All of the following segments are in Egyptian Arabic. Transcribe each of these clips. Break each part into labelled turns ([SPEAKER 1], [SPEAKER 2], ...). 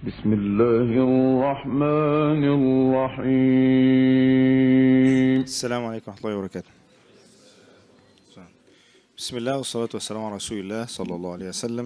[SPEAKER 1] بسم الله الرحمن الرحيم
[SPEAKER 2] السلام عليكم ورحمة الله وبركاته بسم الله والصلاة والسلام على رسول الله صلى الله عليه وسلم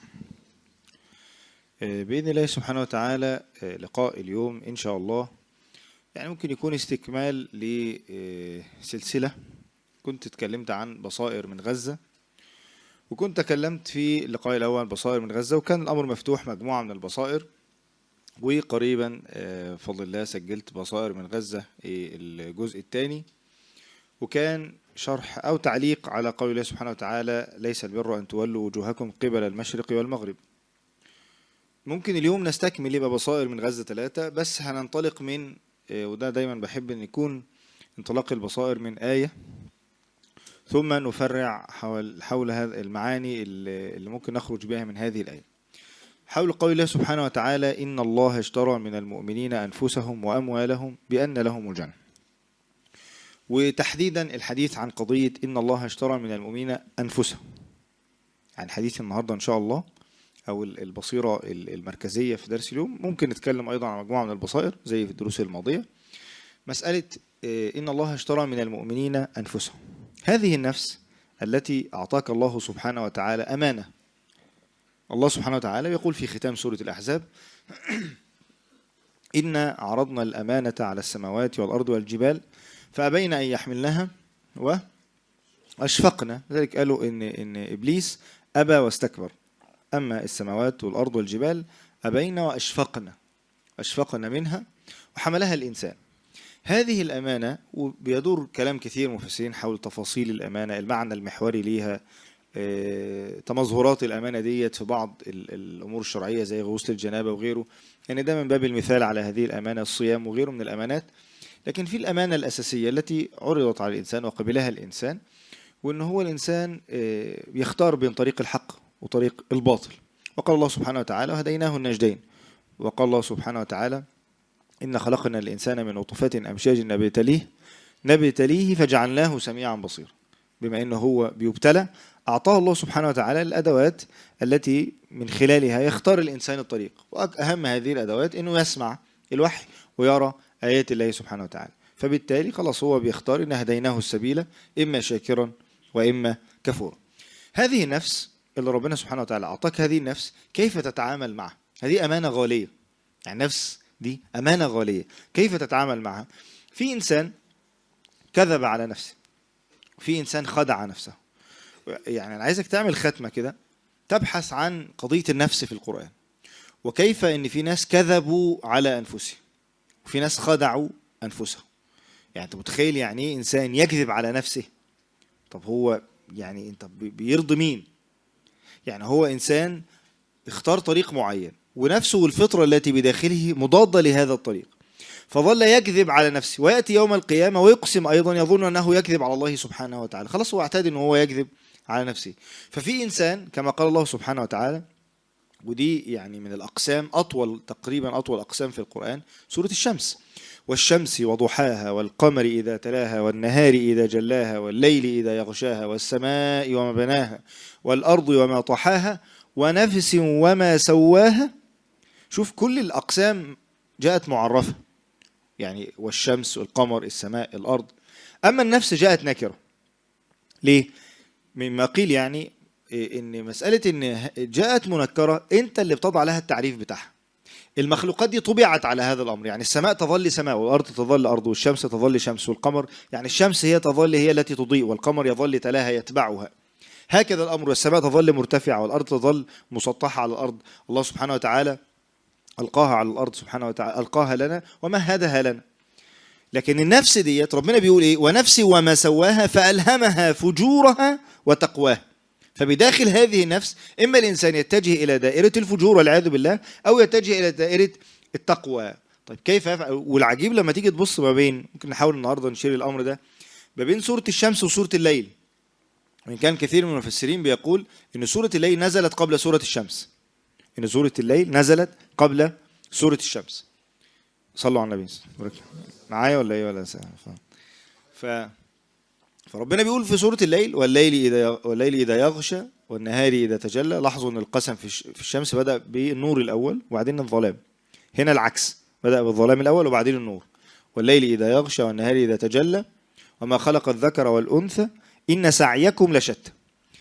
[SPEAKER 2] آه، بإذن الله سبحانه وتعالى آه، لقاء اليوم إن شاء الله يعني ممكن يكون استكمال لسلسلة كنت اتكلمت عن بصائر من غزة وكنت تكلمت في اللقاء الأول بصائر من غزة وكان الأمر مفتوح مجموعة من البصائر وقريبا آه، بفضل الله سجلت بصائر من غزة آه، الجزء الثاني وكان شرح أو تعليق على قول الله سبحانه وتعالى ليس البر أن تولوا وجوهكم قبل المشرق والمغرب ممكن اليوم نستكمل يبقى بصائر من غزة ثلاثة بس هننطلق من آه، وده دايما بحب أن يكون انطلاق البصائر من آية ثم نفرع حول حول هذه المعاني اللي اللي ممكن نخرج بها من هذه الآية حول قول الله سبحانه وتعالى إن الله اشترى من المؤمنين أنفسهم وأموالهم بأن لهم الجنة وتحديدا الحديث عن قضية إن الله اشترى من المؤمنين أنفسهم عن حديث النهاردة إن شاء الله أو ال- البصيرة ال- المركزية في درس اليوم ممكن نتكلم أيضا عن مجموعة من البصائر زي في الدروس الماضية مسألة آه، إن الله اشترى من المؤمنين أنفسهم هذه النفس التي أعطاك الله سبحانه وتعالى أمانة الله سبحانه وتعالى يقول في ختام سورة الأحزاب إنا عرضنا الأمانة على السماوات والأرض والجبال فأبين أن يحملنها وأشفقنا لذلك قالوا إن إن إبليس أبى واستكبر أما السماوات والأرض والجبال أبين وأشفقنا أشفقنا منها وحملها الإنسان هذه الأمانة وبيدور كلام كثير مفسرين حول تفاصيل الأمانة المعنى المحوري ليها آه، تمظهرات الأمانة ديت في بعض ال- الأمور الشرعية زي غسل الجنابة وغيره يعني ده من باب المثال على هذه الأمانة الصيام وغيره من الأمانات لكن في الأمانة الأساسية التي عرضت على الإنسان وقبلها الإنسان وأن هو الإنسان آه، يختار بين طريق الحق وطريق الباطل وقال الله سبحانه وتعالى وهديناه النجدين وقال الله سبحانه وتعالى إن خلقنا الإنسان من نطفة أمشاج نبتليه نبتليه فجعلناه سميعا بصيرا بما أنه هو بيبتلى أعطاه الله سبحانه وتعالى الأدوات التي من خلالها يختار الإنسان الطريق وأهم هذه الأدوات أنه يسمع الوحي ويرى آيات الله سبحانه وتعالى فبالتالي خلاص هو بيختار إن هديناه السبيل إما شاكرا وإما كفورا هذه النفس اللي ربنا سبحانه وتعالى أعطاك هذه النفس كيف تتعامل معها هذه أمانة غالية يعني نفس دي أمانة غالية كيف تتعامل معها في إنسان كذب على نفسه في إنسان خدع نفسه يعني أنا عايزك تعمل ختمة كده تبحث عن قضية النفس في القرآن وكيف إن في ناس كذبوا على أنفسهم وفي ناس خدعوا أنفسهم يعني أنت متخيل يعني إيه إنسان يكذب على نفسه طب هو يعني أنت بي- بيرضي مين يعني هو إنسان اختار طريق معين ونفسه والفطرة التي بداخله مضادة لهذا الطريق فظل يكذب على نفسه ويأتي يوم القيامة ويقسم أيضا يظن أنه يكذب على الله سبحانه وتعالى خلاص هو اعتاد أنه هو يكذب على نفسه ففي إنسان كما قال الله سبحانه وتعالى ودي يعني من الأقسام أطول تقريبا أطول أقسام في القرآن سورة الشمس والشمس وضحاها والقمر إذا تلاها والنهار إذا جلاها والليل إذا يغشاها والسماء وما بناها والأرض وما طحاها ونفس وما سواها شوف كل الأقسام جاءت معرفة يعني والشمس والقمر السماء الأرض أما النفس جاءت نكرة ليه؟ مما قيل يعني إيه ان مساله ان جاءت منكره انت اللي بتضع لها التعريف بتاعها المخلوقات دي طبعت على هذا الامر يعني السماء تظل سماء والارض تظل ارض والشمس تظل شمس والقمر يعني الشمس هي تظل هي التي تضيء والقمر يظل تلاها يتبعها هكذا الامر والسماء تظل مرتفعه والارض تظل مسطحه على الارض الله سبحانه وتعالى القاها على الارض سبحانه وتعالى القاها لنا ومهدها لنا لكن النفس ديت ربنا بيقول ايه ونفس وما سواها فالهمها فجورها وتقواها فبداخل هذه النفس اما الانسان يتجه الى دائره الفجور والعياذ بالله او يتجه الى دائره التقوى طيب كيف يفعل والعجيب لما تيجي تبص ما بين ممكن نحاول النهارده نشير الامر ده ما بين سوره الشمس وسوره الليل وان كان كثير من المفسرين بيقول ان سوره الليل نزلت قبل سوره الشمس ان سوره الليل نزلت قبل سوره الشمس صلوا على النبي صلى الله عليه وسلم. معايا ولا ايه ولا سنة. ف... ف... فربنا بيقول في سورة الليل والليل إذا والليل إذا يغشى والنهار إذا تجلى لاحظوا أن القسم في الش- في الشمس بدأ بالنور الأول وبعدين الظلام هنا العكس بدأ بالظلام الأول وبعدين النور والليل إذا يغشى والنهار إذا تجلى وما خلق الذكر والأنثى إن سعيكم لشتى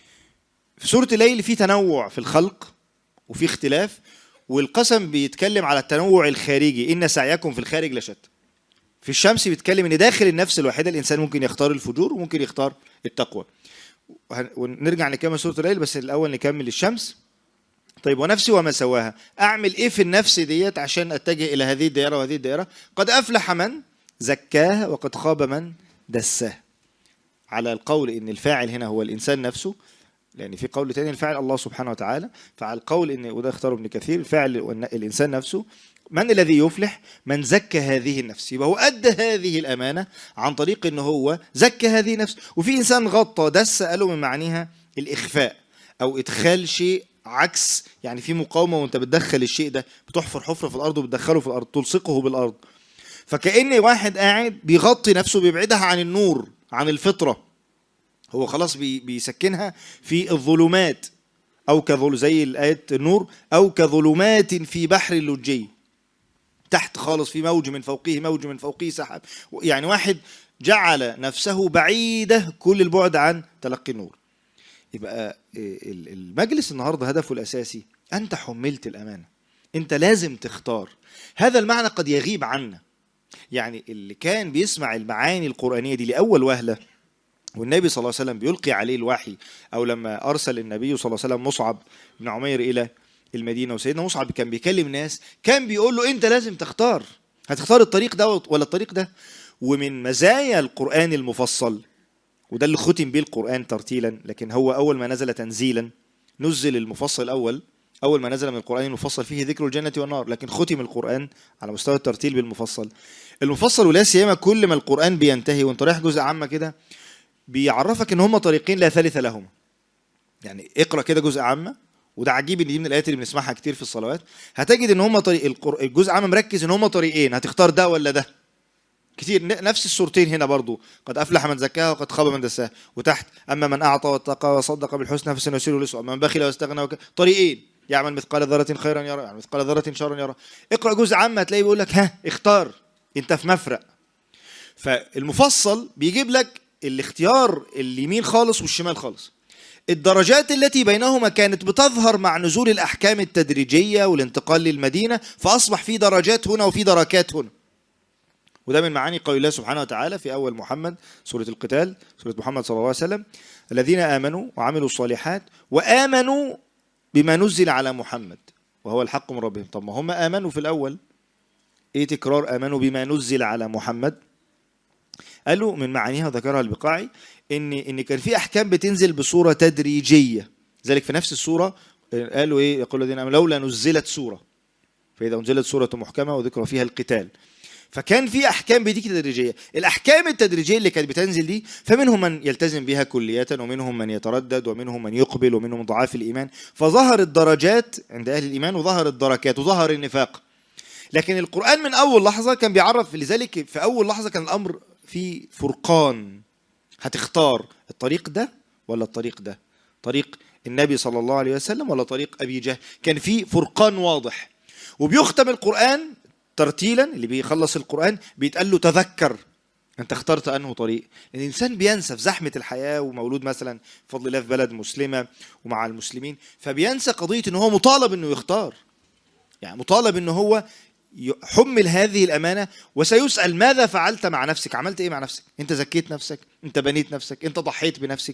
[SPEAKER 2] في سورة الليل في تنوع في الخلق وفي اختلاف والقسم بيتكلم على التنوع الخارجي إن سعيكم في الخارج لشتى في الشمس بيتكلم ان داخل النفس الواحده الانسان ممكن يختار الفجور وممكن يختار التقوى وهن- ونرجع نكمل سوره الليل بس الاول نكمل الشمس طيب ونفسي وما سواها اعمل ايه في النفس ديت عشان اتجه الى هذه الدائره وهذه الدائره قد افلح من زكاها وقد خاب من دساها على القول ان الفاعل هنا هو الانسان نفسه لان في قول تاني الفاعل الله سبحانه وتعالى فعلى القول ان وده اختاره ابن كثير الفاعل والن- الانسان نفسه من الذي يفلح من زكى هذه النفس يبقى هو ادى هذه الامانه عن طريق ان هو زكى هذه النفس وفي انسان غطى دس قالوا من معانيها الاخفاء او ادخال شيء عكس يعني في مقاومه وانت بتدخل الشيء ده بتحفر حفره في الارض وبتدخله في الارض تلصقه بالارض فكأن واحد قاعد بيغطي نفسه بيبعدها عن النور عن الفطره هو خلاص بي بيسكنها في الظلمات او كظل زي الايه النور او كظلمات في بحر اللجي تحت خالص في موج من فوقه موج من فوقه سحاب يعني واحد جعل نفسه بعيده كل البعد عن تلقي النور يبقى ال- المجلس النهارده هدفه الاساسي انت حملت الامانه انت لازم تختار هذا المعنى قد يغيب عنا يعني اللي كان بيسمع المعاني القرانيه دي لاول وهله والنبي صلى الله عليه وسلم بيلقي عليه الوحي او لما ارسل النبي صلى الله عليه وسلم مصعب بن عمير الى المدينه وسيدنا مصعب كان بيكلم ناس كان بيقول له انت لازم تختار هتختار الطريق ده ولا الطريق ده ومن مزايا القران المفصل وده اللي ختم بيه القران ترتيلا لكن هو اول ما نزل تنزيلا نزل المفصل الاول اول ما نزل من القران المفصل فيه ذكر الجنه والنار لكن ختم القران على مستوى الترتيل بالمفصل المفصل ولا سيما كل ما القران بينتهي وانت رايح جزء عامه كده بيعرفك ان هما طريقين لا ثالث لهما يعني اقرا كده جزء عامه وده عجيب ان دي من الايات اللي بنسمعها كتير في الصلوات هتجد ان هما طريق القر- الجزء عام مركز ان هما طريقين هتختار ده ولا ده كتير ن- نفس الصورتين هنا برضو قد افلح من زكاها وقد خاب من دساها وتحت اما من اعطى واتقى وصدق بالحسنى فسنيسره لليسرى اما من بخل واستغنى وك... طريقين يعمل مثقال ذره خيرا يرى يعمل مثقال ذره شرا يرى اقرا جزء عام هتلاقيه بيقول لك ها اختار انت في مفرق فالمفصل بيجيب لك الاختيار اليمين خالص والشمال خالص الدرجات التي بينهما كانت بتظهر مع نزول الأحكام التدريجية والانتقال للمدينة فأصبح في درجات هنا وفي دركات هنا وده من معاني قول الله سبحانه وتعالى في أول محمد سورة القتال سورة محمد صلى الله عليه وسلم الذين آمنوا وعملوا الصالحات وآمنوا بما نزل على محمد وهو الحق من ربهم طب ما هم آمنوا في الأول إيه تكرار آمنوا بما نزل على محمد قالوا من معانيها ذكرها البقاعي ان ان كان في احكام بتنزل بصوره تدريجيه ذلك في نفس السوره قالوا ايه يقول الذين امنوا لولا نزلت سوره فاذا انزلت سوره محكمه وذكر فيها القتال فكان في احكام بتيجي تدريجيه الاحكام التدريجيه اللي كانت بتنزل دي فمنهم من يلتزم بها كليه ومنهم من يتردد ومنهم من يقبل ومنهم ضعاف الايمان فظهر الدرجات عند اهل الايمان وظهر الدركات وظهر النفاق لكن القرآن من أول لحظة كان بيعرف لذلك في أول لحظة كان الأمر في فرقان هتختار الطريق ده ولا الطريق ده طريق النبي صلى الله عليه وسلم ولا طريق أبي جهل كان في فرقان واضح وبيختم القرآن ترتيلا اللي بيخلص القرآن بيتقال له تذكر انت اخترت انه طريق لان الانسان بينسى في زحمه الحياه ومولود مثلا بفضل الله في بلد مسلمه ومع المسلمين فبينسى قضيه ان هو مطالب انه يختار يعني مطالب ان هو يحمل هذه الامانه وسيسال ماذا فعلت مع نفسك عملت ايه مع نفسك انت زكيت نفسك انت بنيت نفسك انت ضحيت بنفسك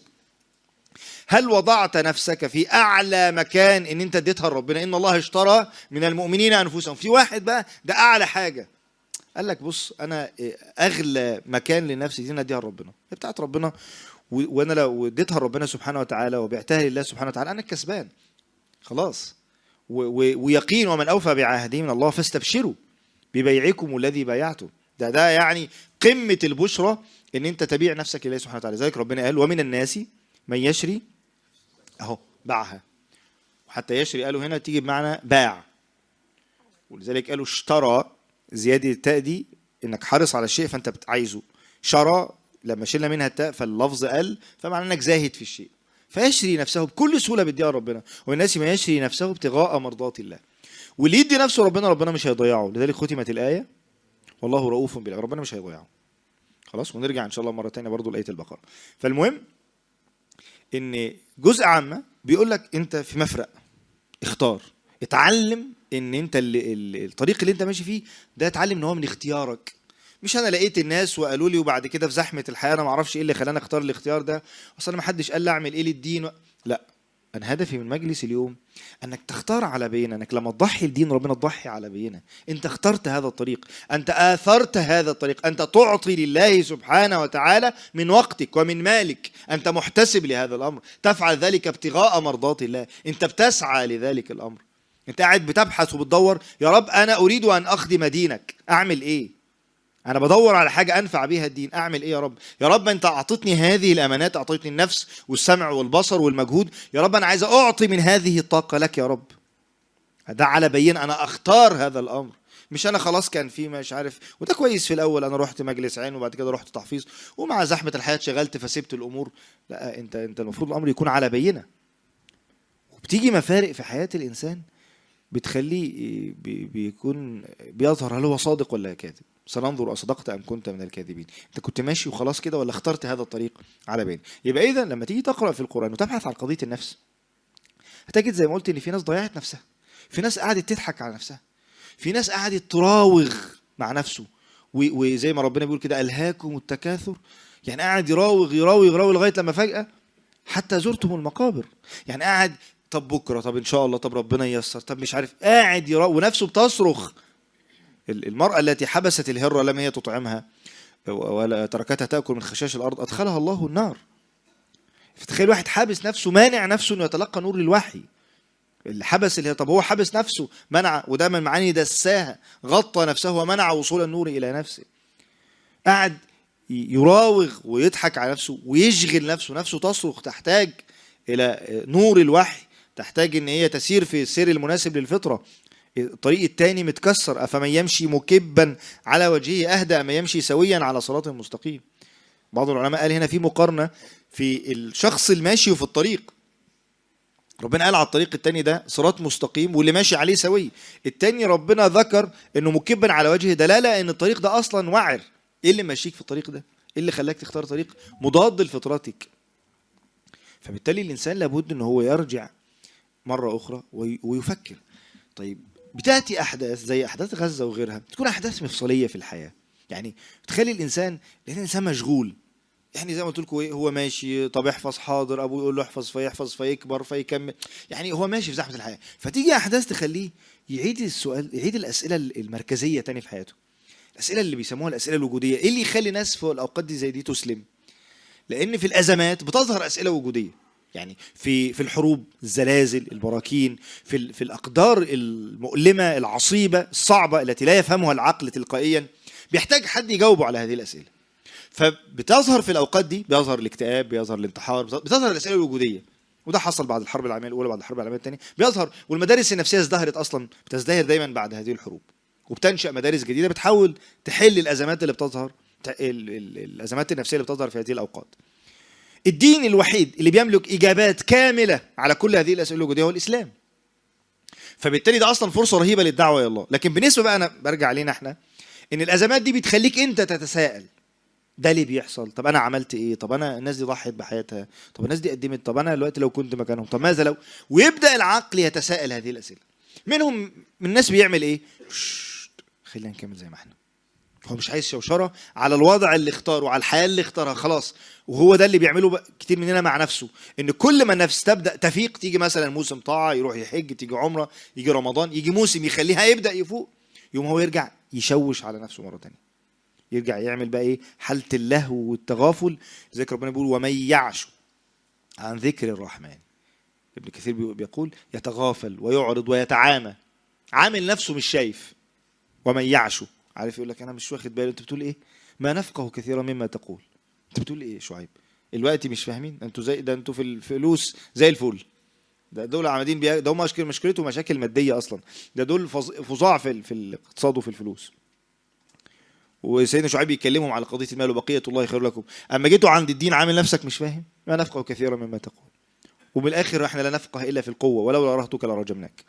[SPEAKER 2] هل وضعت نفسك في اعلى مكان ان انت اديتها لربنا ان الله اشترى من المؤمنين انفسهم في واحد بقى ده اعلى حاجه قال لك بص انا اغلى مكان لنفسي دي أنا اديها لربنا هي بتاعت ربنا و- وانا لو اديتها لربنا سبحانه وتعالى وبعتها لله سبحانه وتعالى انا الكسبان خلاص و- و- ويقين ومن اوفى بعهده من الله فاستبشروا ببيعكم الذي بايعتم ده ده يعني قمه البشرى ان انت تبيع نفسك لله سبحانه وتعالى ذلك ربنا قال ومن الناس من يشري اهو باعها وحتى يشري قالوا هنا تيجي بمعنى باع ولذلك قالوا اشترى زياده التاء دي انك حرص على الشيء فانت بت- عايزه شرى لما شلنا منها التاء فاللفظ قل فمعنى انك زاهد في الشيء فيشري نفسه بكل سهوله بيديها ربنا والناس ما يشري نفسه ابتغاء مرضات الله واللي يدي نفسه ربنا ربنا مش هيضيعه لذلك ختمت الايه والله رؤوف بالعباد ربنا مش هيضيعه خلاص ونرجع ان شاء الله مره تانية برضو لايه البقره فالمهم ان جزء عامه بيقول لك انت في مفرق اختار اتعلم ان انت اللي اللي- الطريق اللي انت ماشي فيه ده اتعلم ان هو من اختيارك مش انا لقيت الناس وقالوا لي وبعد كده في زحمه الحياه انا ما اعرفش ايه اللي خلاني اختار الاختيار ده اصل انا ما حدش قال لي اعمل ايه للدين و... لا انا هدفي من مجلس اليوم انك تختار على بينه انك لما تضحي لدين ربنا تضحي على بينه انت اخترت هذا الطريق انت اثرت هذا الطريق انت تعطي لله سبحانه وتعالى من وقتك ومن مالك انت محتسب لهذا الامر تفعل ذلك ابتغاء مرضات الله انت بتسعى لذلك الامر انت قاعد بتبحث وبتدور يا رب انا اريد ان اخدم دينك اعمل ايه انا بدور على حاجه انفع بيها الدين اعمل ايه يا رب يا رب انت اعطتني هذه الامانات اعطيتني النفس والسمع والبصر والمجهود يا رب انا عايز اعطي من هذه الطاقه لك يا رب ده على بين انا اختار هذا الامر مش انا خلاص كان في مش عارف وده كويس في الاول انا رحت مجلس عين وبعد كده رحت تحفيظ ومع زحمه الحياه اتشغلت فسبت الامور لا انت انت المفروض الامر يكون على بينه وبتيجي مفارق في حياه الانسان بتخليه بي- بيكون بيظهر هل هو صادق ولا كاذب سننظر أصدقت أم كنت من الكاذبين أنت كنت ماشي وخلاص كده ولا اخترت هذا الطريق على بين يبقى إذا لما تيجي تقرأ في القرآن وتبحث عن قضية النفس هتجد زي ما قلت إن في ناس ضيعت نفسها في ناس قعدت تضحك على نفسها في ناس قعدت تراوغ مع نفسه و- وزي ما ربنا بيقول كده ألهاكم التكاثر يعني قاعد يراوغ يراوغ يراوغ لغاية لما فجأة حتى زرتم المقابر يعني قاعد طب بكره طب ان شاء الله طب ربنا ييسر طب مش عارف قاعد يرا ونفسه بتصرخ ال- المرأة التي حبست الهرة لم هي تطعمها ولا تركتها تأكل من خشاش الأرض أدخلها الله النار فتخيل واحد حابس نفسه مانع نفسه انه يتلقى نور الوحي اللي حبس اللي طب هو حبس نفسه منع وده من معاني دساها غطى نفسه ومنع وصول النور الى نفسه قاعد يراوغ ويضحك على نفسه ويشغل نفسه نفسه تصرخ تحتاج الى نور الوحي تحتاج ان هي تسير في السير المناسب للفطره الطريق التاني متكسر افمن يمشي مكبا على وجهه اهدى ام يمشي سويا على صراط مستقيم بعض العلماء قال هنا في مقارنه في الشخص الماشي وفي الطريق ربنا قال على الطريق التاني ده صراط مستقيم واللي ماشي عليه سوي التاني ربنا ذكر انه مكبا على وجهه دلاله ان الطريق ده اصلا وعر ايه اللي ماشيك في الطريق ده ايه اللي خلاك تختار طريق مضاد لفطرتك فبالتالي الانسان لابد ان هو يرجع مره اخرى وي- ويفكر طيب بتاتي احداث زي احداث غزه وغيرها تكون احداث مفصليه في الحياه يعني تخلي الانسان لان الانسان مشغول يعني زي ما قلت لكم ايه هو ماشي طب احفظ حاضر ابوه يقول له احفظ فيحفظ فيكبر فيكمل يعني هو ماشي في زحمه الحياه فتيجي احداث تخليه يعيد السؤال يعيد الاسئله المركزيه تاني في حياته الاسئله اللي بيسموها الاسئله الوجوديه ايه اللي يخلي ناس في الاوقات دي زي دي تسلم لان في الازمات بتظهر اسئله وجوديه يعني في في الحروب الزلازل البراكين في ال- في الاقدار المؤلمه العصيبه الصعبه التي لا يفهمها العقل تلقائيا بيحتاج حد يجاوبه على هذه الاسئله فبتظهر في الاوقات دي بيظهر الاكتئاب بيظهر الانتحار بتظهر الاسئله الوجوديه وده حصل بعد الحرب العالميه الاولى بعد الحرب العالميه الثانيه بيظهر والمدارس النفسيه ازدهرت اصلا بتزدهر دايما بعد هذه الحروب وبتنشا مدارس جديده بتحاول تحل الازمات اللي بتظهر ت- ال- ال- الازمات النفسيه اللي بتظهر في هذه الاوقات الدين الوحيد اللي بيملك اجابات كامله على كل هذه الاسئله الوجوديه هو الاسلام فبالتالي ده اصلا فرصه رهيبه للدعوه الى الله لكن بالنسبه بقى انا برجع علينا احنا ان الازمات دي بتخليك انت تتساءل ده ليه بيحصل طب انا عملت ايه طب انا الناس دي ضحت بحياتها طب الناس دي قدمت طب انا دلوقتي لو كنت مكانهم طب ماذا لو ويبدا العقل يتساءل هذه الاسئله منهم من الناس بيعمل ايه ششت، خلينا نكمل زي ما احنا هو مش عايز شوشره على الوضع اللي اختاره على الحياه اللي اختارها خلاص وهو ده اللي بيعمله بقى كتير مننا مع نفسه ان كل ما النفس تبدا تفيق تيجي مثلا موسم طاعه يروح يحج تيجي عمره يجي رمضان يجي موسم يخليها يبدا يفوق يوم هو يرجع يشوش على نفسه مره تانية يرجع يعمل بقى ايه حاله اللهو والتغافل ذكر ربنا بيقول ومن يعش عن ذكر الرحمن ابن كثير بي- بيقول يتغافل ويعرض ويتعامى عامل نفسه مش شايف ومن يعشو عارف يقول لك انا مش واخد بالي انت بتقول ايه ما نفقه كثيرا مما تقول انت بتقول ايه يا شعيب الوقت مش فاهمين انتوا زي ده انتوا في الفلوس زي الفل ده دول عمادين بيا ده هم مشكله مشكلته مشاكل ماديه اصلا ده دول فظ- فظاع في ال- في الاقتصاد وفي الفلوس وسيدنا شعيب يكلمهم على قضيه المال وبقيه الله خير لكم اما جيتوا عند الدين عامل نفسك مش فاهم ما نفقه كثيرا مما تقول ومن الاخر احنا لا نفقه الا في القوه ولولا رهتك لرجمناك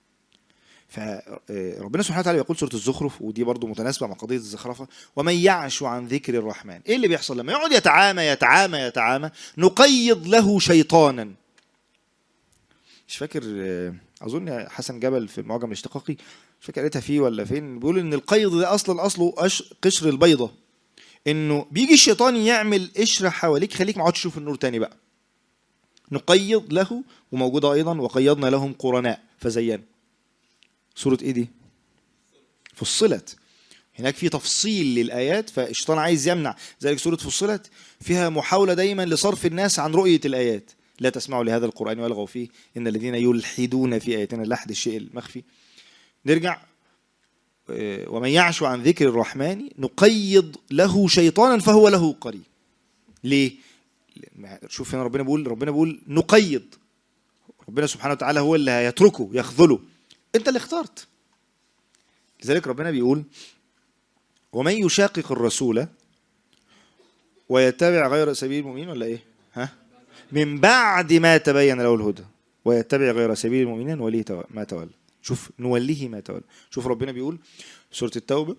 [SPEAKER 2] فربنا سبحانه وتعالى يقول سوره الزخرف ودي برضو متناسبه مع قضيه الزخرفه ومن يعش عن ذكر الرحمن ايه اللي بيحصل لما يقعد يتعامى يتعامى يتعامى نقيض له شيطانا مش فاكر آه، اظن حسن جبل في المعجم الاشتقاقي مش فاكر قريتها فيه ولا فين بيقول ان القيض ده اصلا اصله أش- قشر البيضه انه بيجي الشيطان يعمل قشره حواليك خليك ما عادش تشوف النور تاني بقى نقيض له وموجوده ايضا وقيضنا لهم قرناء فزينوا سوره ايه دي فصلت هناك في تفصيل للايات فالشيطان عايز يمنع ذلك سوره فصلت فيها محاوله دايما لصرف الناس عن رؤيه الايات لا تسمعوا لهذا القران والغوا فيه ان الذين يلحدون في اياتنا اللحد الشيء المخفي نرجع آه، ومن يعش عن ذكر الرحمن نقيض له شيطانا فهو له قريب ليه لأن- شوف هنا ربنا بيقول ربنا بيقول نقيض ربنا سبحانه وتعالى هو اللي هيتركه يخذله انت اللي اخترت لذلك ربنا بيقول ومن يشاقق الرسول ويتبع غير سبيل المؤمنين ولا ايه ها من بعد ما تبين له الهدى ويتبع غير سبيل المؤمنين نوليه تو- ما تولى شوف نوليه ما تولى شوف ربنا بيقول سورة التوبة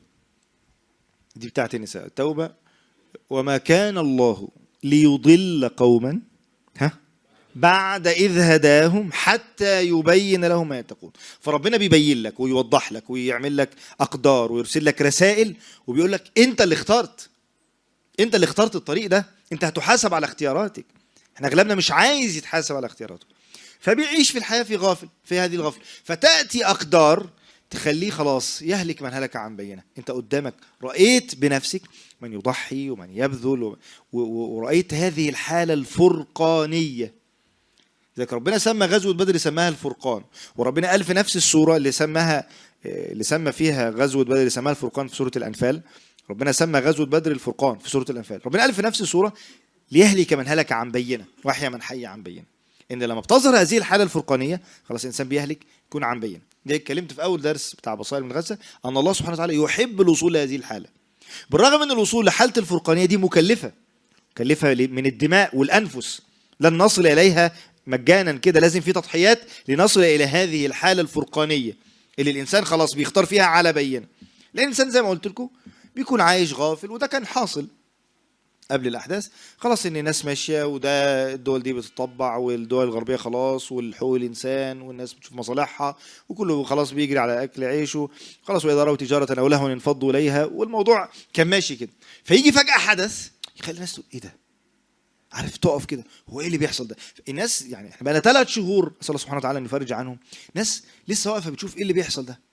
[SPEAKER 2] دي بتاعت النساء التوبة وما كان الله ليضل قوما ها بعد إذ هداهم حتى يبين لهم ما يتقون فربنا بيبين لك ويوضح لك ويعمل لك أقدار ويرسل لك رسائل وبيقول لك أنت اللي اخترت أنت اللي اخترت الطريق ده أنت هتحاسب على اختياراتك احنا أغلبنا مش عايز يتحاسب على اختياراته فبيعيش في الحياة في غافل في هذه الغفلة فتأتي أقدار تخليه خلاص يهلك من هلك عن بينه انت قدامك رأيت بنفسك من يضحي ومن يبذل و- و- ورأيت هذه الحالة الفرقانية ذلك ربنا سمى غزوة بدر سماها الفرقان وربنا قال في نفس السورة اللي سماها اللي سمى فيها غزوة بدر سماها الفرقان في سورة الأنفال ربنا سمى غزوة بدر الفرقان في سورة الأنفال ربنا قال في نفس السورة ليهلك من هلك عن بينة ويحيى من حي عن بينة ان لما بتظهر هذه الحاله الفرقانيه خلاص الانسان بيهلك يكون عن بين ده اتكلمت في اول درس بتاع بصائر من غزه ان الله سبحانه وتعالى يحب الوصول لهذه الحاله بالرغم من الوصول لحاله الفرقانيه دي مكلفه مكلفه ل- من الدماء والانفس لن نصل اليها مجانا كده لازم في تضحيات لنصل الى هذه الحاله الفرقانيه اللي الانسان خلاص بيختار فيها على بينه لان الانسان زي ما قلت لكم بيكون عايش غافل وده كان حاصل قبل الاحداث خلاص ان الناس ماشيه وده الدول دي بتطبع والدول الغربيه خلاص والحقوق الانسان والناس بتشوف مصالحها وكله خلاص بيجري على اكل عيشه خلاص واذا راوا تجاره او لهوا انفضوا اليها والموضوع كان ماشي كده فيجي فجاه حدث يخلي الناس تقول ايه ده عارف تقف كده هو ايه اللي بيحصل ده الناس يعني احنا بقى ثلاث شهور اسال الله سبحانه وتعالى ان يفرج عنهم ناس لسه واقفه بتشوف ايه اللي بيحصل ده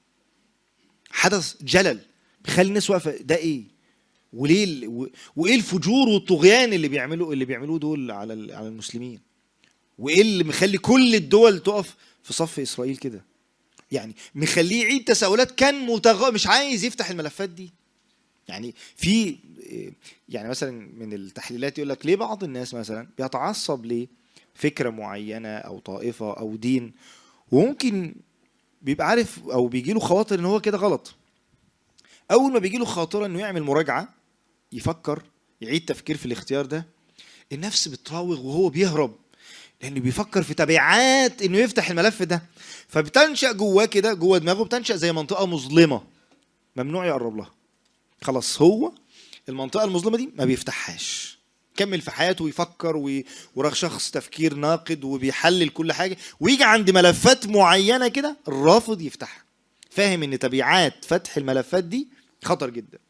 [SPEAKER 2] حدث جلل بيخلي الناس واقفه ده ايه وليه ال- و- وايه الفجور والطغيان اللي بيعملوا اللي بيعملوه دول على ال- على المسلمين وايه اللي مخلي كل الدول تقف في صف اسرائيل كده يعني مخليه يعيد تساؤلات كان متغ... مش عايز يفتح الملفات دي يعني في يعني مثلا من التحليلات يقول لك ليه بعض الناس مثلا بيتعصب لفكره معينه او طائفه او دين وممكن بيبقى عارف او بيجي له خواطر ان هو كده غلط اول ما بيجي له خاطره انه يعمل مراجعه يفكر يعيد تفكير في الاختيار ده النفس بتراوغ وهو بيهرب لانه بيفكر في تبعات انه يفتح الملف ده فبتنشا جواه كده جوه دماغه بتنشا زي منطقه مظلمه ممنوع يقرب لها خلاص هو المنطقه المظلمه دي ما بيفتحهاش كمل في حياته ويفكر وي- وراغ شخص تفكير ناقد وبيحلل كل حاجه ويجي عند ملفات معينه كده الرافض يفتحها فاهم ان تبعات فتح الملفات دي خطر جدا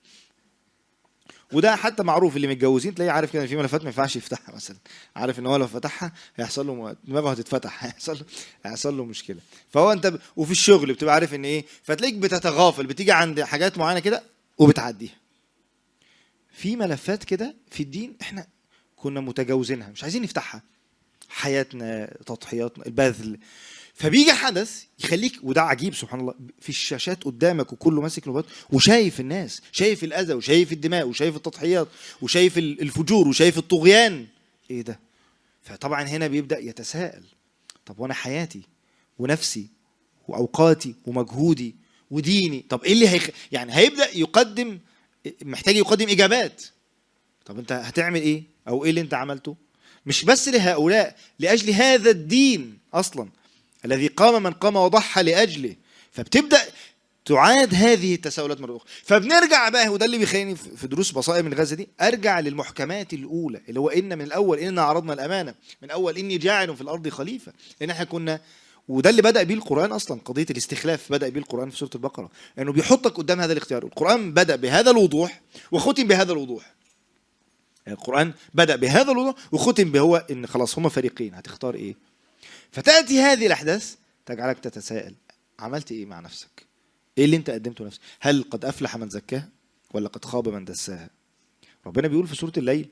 [SPEAKER 2] وده حتى معروف اللي متجوزين تلاقيه عارف كده ان في ملفات ما ينفعش يفتحها مثلا عارف ان هو لو فتحها هيحصل له م- دماغه هتتفتح هيحصل له هيحصل له مشكله فهو انت ب... وفي الشغل بتبقى عارف ان ايه فتلاقيك بتتغافل بتيجي عند حاجات معينه كده وبتعديها في ملفات كده في الدين احنا كنا متجاوزينها مش عايزين نفتحها حياتنا تضحياتنا البذل فبيجي حدث يخليك وده عجيب سبحان الله في الشاشات قدامك وكله ماسك الموبايل وشايف الناس شايف الاذى وشايف الدماء وشايف التضحيات وشايف ال- الفجور وشايف الطغيان ايه ده فطبعا هنا بيبدا يتساءل طب وانا حياتي ونفسي واوقاتي ومجهودي وديني طب ايه اللي هيخ... يعني هيبدا يقدم محتاج يقدم اجابات طب انت هتعمل ايه او ايه اللي انت عملته مش بس لهؤلاء لاجل هذا الدين اصلا الذي قام من قام وضحى لاجله فبتبدا تعاد هذه التساؤلات مره اخرى فبنرجع بقى وده اللي بيخليني في في دروس بصائر من غزه دي ارجع للمحكمات الاولى اللي هو ان من الاول انا عرضنا الامانه من اول اني جاعل في الارض خليفه لان احنا كنا وده اللي بدا بيه القران اصلا قضيه الاستخلاف بدا بيه القران في سوره البقره لانه بيحطك قدام هذا الاختيار القران بدا بهذا الوضوح وختم بهذا الوضوح القران بدا بهذا الوضوح وختم بهو ان خلاص هما فريقين هتختار ايه فتاتي هذه الاحداث تجعلك تتساءل عملت ايه مع نفسك ايه اللي انت قدمته لنفسك هل قد افلح من زكاها ولا قد خاب من دساها ربنا بيقول في سوره الليل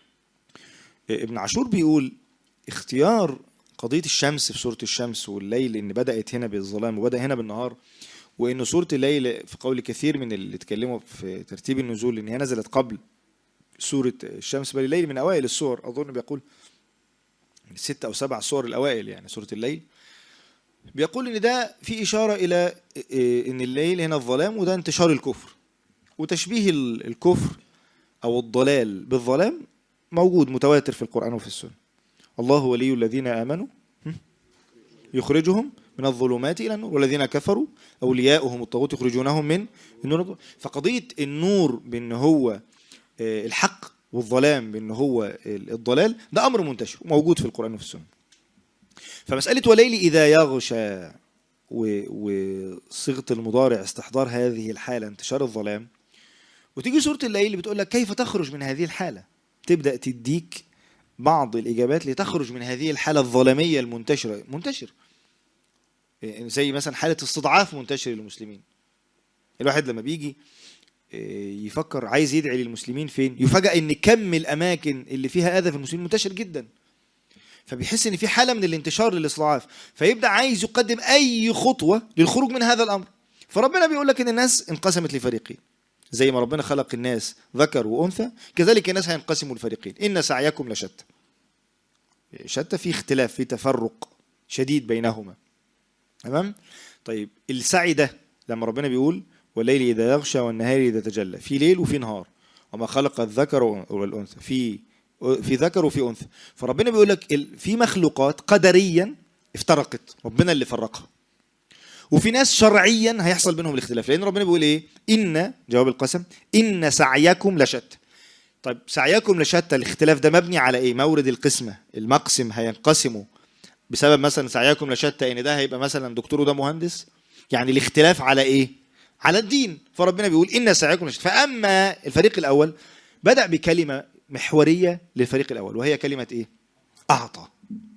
[SPEAKER 2] ابن عاشور بيقول اختيار قضيه الشمس في سوره الشمس والليل ان بدات هنا بالظلام وبدا هنا بالنهار وان سوره الليل في قول كثير من اللي اتكلموا في ترتيب النزول ان هي نزلت قبل سوره الشمس بل الليل من اوائل السور اظن بيقول من ست او سبع سور الاوائل يعني سوره الليل بيقول ان ده في اشاره الى إيه، ان الليل هنا الظلام وده انتشار الكفر وتشبيه ال- الكفر او الضلال بالظلام موجود متواتر في القران وفي السنه الله ولي الذين امنوا هم؟ يخرجهم من الظلمات الى النور والذين كفروا اولياؤهم الطاغوت يخرجونهم من النور فقضيه النور بان هو آه، الحق والظلام بان هو الضلال ده امر منتشر وموجود في القران وفي السنه فمسألة وليل إذا يغشى و- وصيغة المضارع استحضار هذه الحالة انتشار الظلام وتيجي سورة الليل بتقول لك كيف تخرج من هذه الحالة تبدأ تديك بعض الإجابات لتخرج من هذه الحالة الظلامية المنتشرة منتشر إيه، زي مثلا حالة استضعاف منتشر للمسلمين الواحد لما بيجي إيه، يفكر عايز يدعي للمسلمين فين يفاجأ ان كم الاماكن اللي فيها اذى في المسلمين منتشر جدا فبيحس ان في حاله من الانتشار للاستضعاف فيبدا عايز يقدم اي خطوه للخروج من هذا الامر فربنا بيقول لك ان الناس انقسمت لفريقين زي ما ربنا خلق الناس ذكر وانثى كذلك الناس هينقسموا لفريقين ان سعيكم لشتى شتى في اختلاف في تفرق شديد بينهما تمام طيب السعي ده لما ربنا بيقول والليل اذا يغشى والنهار اذا تجلى في ليل وفي نهار وما خلق الذكر والانثى في في ذكر وفي انثى فربنا بيقول لك ال- في مخلوقات قدريا افترقت ربنا اللي فرقها وفي ناس شرعيا هيحصل بينهم الاختلاف لان ربنا بيقول ايه ان جواب القسم ان سعيكم لشتى طيب سعيكم لشتى الاختلاف ده مبني على ايه مورد القسمه المقسم هينقسموا بسبب مثلا سعيكم لشتى ان ده هيبقى مثلا دكتور وده مهندس يعني الاختلاف على ايه على الدين فربنا بيقول ان سعيكم لشتى فاما الفريق الاول بدا بكلمه محوريه للفريق الاول وهي كلمه ايه اعطى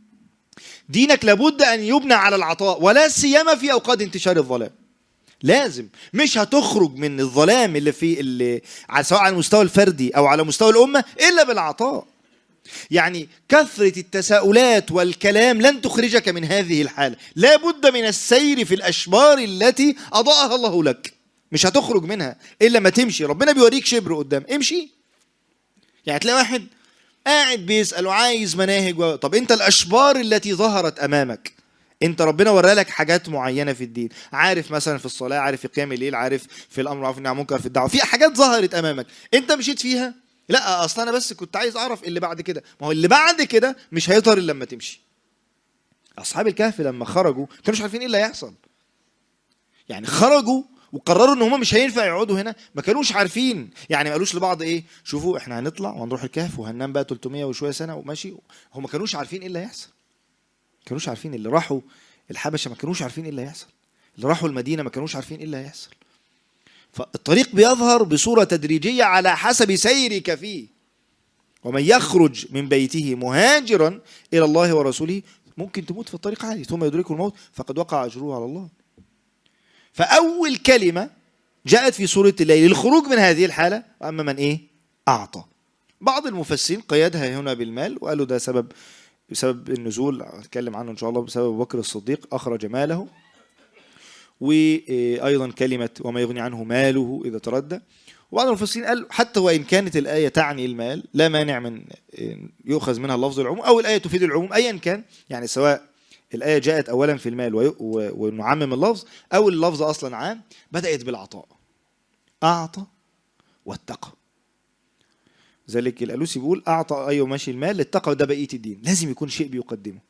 [SPEAKER 2] دينك لابد ان يبنى على العطاء ولا سيما في اوقات انتشار الظلام لازم مش هتخرج من الظلام اللي في اللي على سواء على المستوى الفردي او على مستوى الامه الا بالعطاء يعني كثرة التساؤلات والكلام لن تخرجك من هذه الحالة لا بد من السير في الأشبار التي أضاءها الله لك مش هتخرج منها إلا ما تمشي ربنا بيوريك شبر قدام امشي يعني تلاقي واحد قاعد بيسأل وعايز مناهج و... طب انت الاشبار التي ظهرت امامك انت ربنا ورى لك حاجات معينه في الدين عارف مثلا في الصلاه عارف في قيام الليل عارف في الامر معروف والنهي عن المنكر في الدعوه في حاجات ظهرت امامك انت مشيت فيها لا اصل انا بس كنت عايز اعرف اللي بعد كده ما هو اللي بعد كده مش هيظهر الا لما تمشي اصحاب الكهف لما خرجوا كانوش عارفين ايه اللي هيحصل يعني خرجوا وقرروا ان هم مش هينفع يقعدوا هنا ما كانوش عارفين يعني ما قالوش لبعض ايه شوفوا احنا هنطلع وهنروح الكهف وهننام بقى 300 وشويه سنه وماشي هم ما كانوش عارفين ايه اللي هيحصل ما كانوش عارفين اللي راحوا الحبشه ما كانوش عارفين ايه اللي هيحصل اللي راحوا المدينه ما كانوش عارفين ايه اللي هيحصل فالطريق بيظهر بصوره تدريجيه على حسب سيرك فيه ومن يخرج من بيته مهاجرا الى الله ورسوله ممكن تموت في الطريق عادي ثم يدركه الموت فقد وقع اجره على الله فأول كلمة جاءت في سورة الليل الخروج من هذه الحالة أما من إيه؟ أعطى بعض المفسرين قيدها هنا بالمال وقالوا ده سبب بسبب النزول هتكلم عنه إن شاء الله بسبب أبو بكر الصديق أخرج ماله وأيضا كلمة وما يغني عنه ماله إذا تردى وبعض المفسرين قال حتى وإن كانت الآية تعني المال لا مانع من يؤخذ منها اللفظ العموم أو الآية تفيد العموم أيا كان يعني سواء الآية جاءت أولا في المال وي- و- ونعمم اللفظ أو اللفظ أصلا عام بدأت بالعطاء أعطى واتقى ذلك الالوسي بيقول اعطى ايوه ماشي المال للتقوى ده بقيه الدين لازم يكون شيء بيقدمه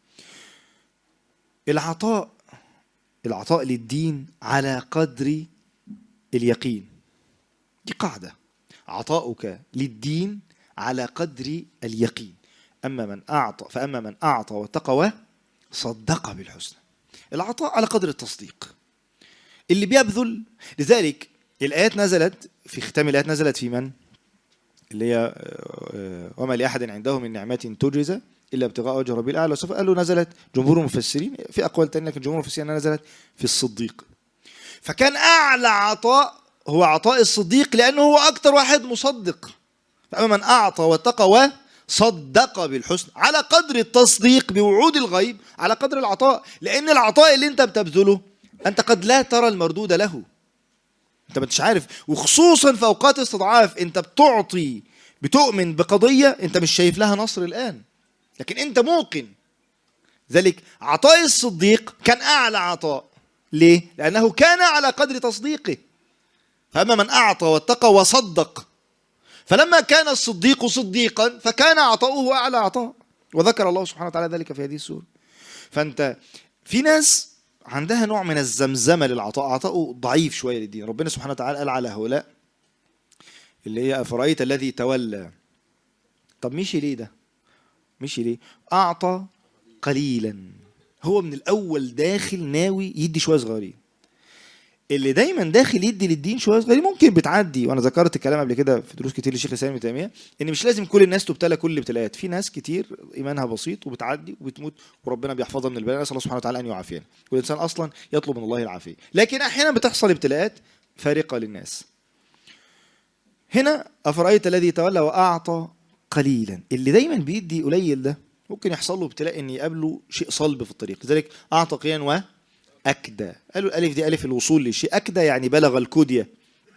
[SPEAKER 2] العطاء العطاء للدين على قدر اليقين دي قاعده عطاؤك للدين على قدر اليقين اما من اعطى فاما من اعطى واتقى صدق بالحسنى العطاء على قدر التصديق اللي بيبذل لذلك الايات نزلت في ختام الايات نزلت في من اللي هي آه، آه، وما لاحد عنده من نعمه تجزى الا ابتغاء وجه ربه الاعلى وسوف قالوا نزلت جمهور المفسرين في اقوال تانية لكن جمهور المفسرين انها نزلت في الصديق فكان اعلى عطاء هو عطاء الصديق لانه هو اكتر واحد مصدق فاما من اعطى واتقى وصدق بالحسن على قدر التصديق بوعود الغيب على قدر العطاء لان العطاء اللي انت بتبذله انت قد لا ترى المردود له انت مش عارف وخصوصا في اوقات استضعاف انت بتعطي بتؤمن بقضيه انت مش شايف لها نصر الان لكن انت موقن ذلك عطاء الصديق كان اعلى عطاء ليه لانه كان على قدر تصديقه فاما من اعطى واتقى وصدق فلما كان الصديق صديقا فكان عطاؤه اعلى عطاء وذكر الله سبحانه وتعالى ذلك في هذه السوره فانت في ناس عندها نوع من الزمزمه للعطاء عطاؤه ضعيف شويه للدين ربنا سبحانه وتعالى قال على هؤلاء اللي هي افرايت الذي تولى طب مشي ليه ده مشي ليه اعطى قليلا هو من الاول داخل ناوي يدي شويه صغيرين اللي دايما داخل يدي للدين شويه صغيرين ممكن بتعدي وانا ذكرت الكلام قبل كده في دروس كتير للشيخ الاسلام ابن تيميه ان مش لازم كل الناس تبتلى كل الابتلاءات في ناس كتير ايمانها بسيط وبتعدي وبتموت وربنا بيحفظها من البلاء نسال الله سبحانه وتعالى ان يعافينا والانسان اصلا يطلب من الله العافيه لكن احيانا بتحصل ابتلاءات فارقه للناس هنا افرايت الذي تولى واعطى قليلا اللي دايما بيدي قليل ده ممكن يحصل له ابتلاء ان يقابله شيء صلب في الطريق لذلك اعطى قليلا واكدى قالوا الالف دي الف الوصول للشيء اكدى يعني بلغ الكديه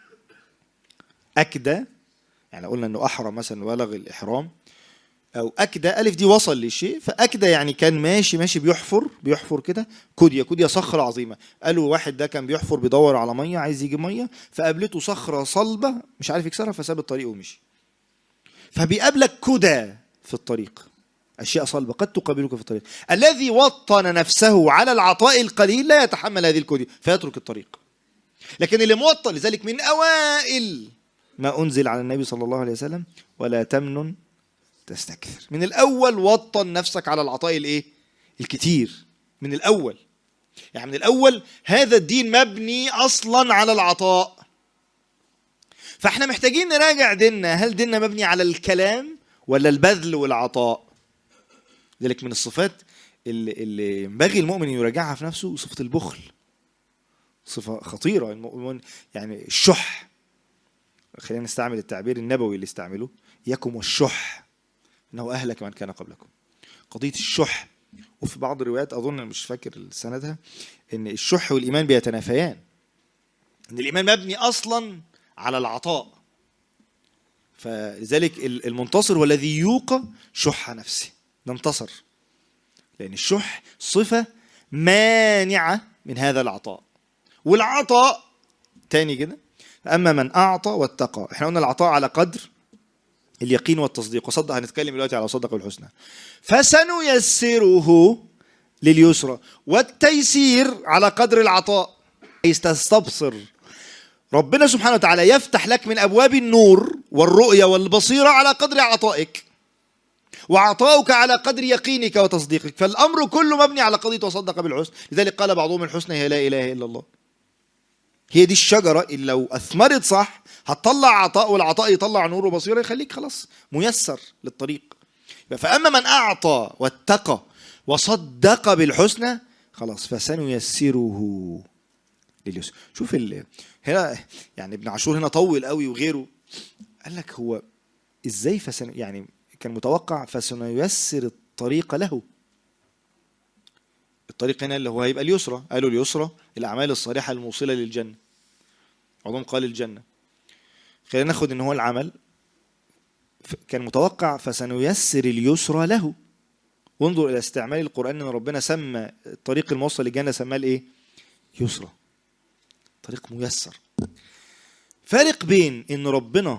[SPEAKER 2] اكدى يعني قلنا انه احرم مثلا بلغ الاحرام او اكدى الف دي وصل للشيء فاكدى يعني كان ماشي ماشي بيحفر بيحفر كده كديه كديه صخره عظيمه قالوا واحد ده كان بيحفر بيدور على ميه عايز يجيب ميه فقابلته صخره صلبه مش عارف يكسرها فساب الطريق ومشي فبيقابلك كدى في الطريق أشياء صلبة قد تقابلك في الطريق الذي وطن نفسه على العطاء القليل لا يتحمل هذه الكدية فيترك الطريق لكن اللي موطن لذلك من أوائل ما أنزل على النبي صلى الله عليه وسلم ولا تمنن تستكثر من الأول وطن نفسك على العطاء الإيه الكتير من الأول يعني من الأول هذا الدين مبني أصلا على العطاء فاحنا محتاجين نراجع ديننا هل ديننا مبني على الكلام ولا البذل والعطاء ذلك من الصفات اللي, اللي ينبغي المؤمن ان يراجعها في نفسه صفه البخل صفه خطيره المؤمن يعني الشح خلينا نستعمل التعبير النبوي اللي استعمله يكم والشح انه اهلك من كان قبلكم قضيه الشح وفي بعض الروايات اظن مش فاكر سندها ان الشح والايمان بيتنافيان ان الايمان مبني اصلا على العطاء فلذلك المنتصر هو الذي يوقى شح نفسه ننتصر لأن الشح صفة مانعة من هذا العطاء والعطاء تاني كده أما من أعطى واتقى احنا قلنا العطاء على قدر اليقين والتصديق وصدق هنتكلم دلوقتي على صدق بالحسنى فسنيسره لليسرى والتيسير على قدر العطاء تستبصر ربنا سبحانه وتعالى يفتح لك من ابواب النور والرؤيه والبصيره على قدر عطائك وعطاؤك على قدر يقينك وتصديقك فالامر كله مبني على قضيه وصدق بالحسن لذلك قال بعضهم الحسنى هي لا اله الا الله هي دي الشجره اللي لو اثمرت صح هتطلع عطاء والعطاء يطلع نور وبصيره يخليك خلاص ميسر للطريق فاما من اعطى واتقى وصدق بالحسنى خلاص فسنيسره لليسر شوف ال... هنا يعني ابن عاشور هنا طول قوي وغيره قال لك هو ازاي فسن يعني كان متوقع فسنيسر الطريق له الطريق هنا اللي هو هيبقى اليسرى قالوا اليسرى الاعمال الصالحه الموصله للجنه بعضهم قال الجنه خلينا ناخد ان هو العمل كان متوقع فسنيسر اليسرى له وانظر الى استعمال القران ان ربنا سمى الطريق الموصل للجنه سماه الايه يسرى طريق ميسر فارق بين ان ربنا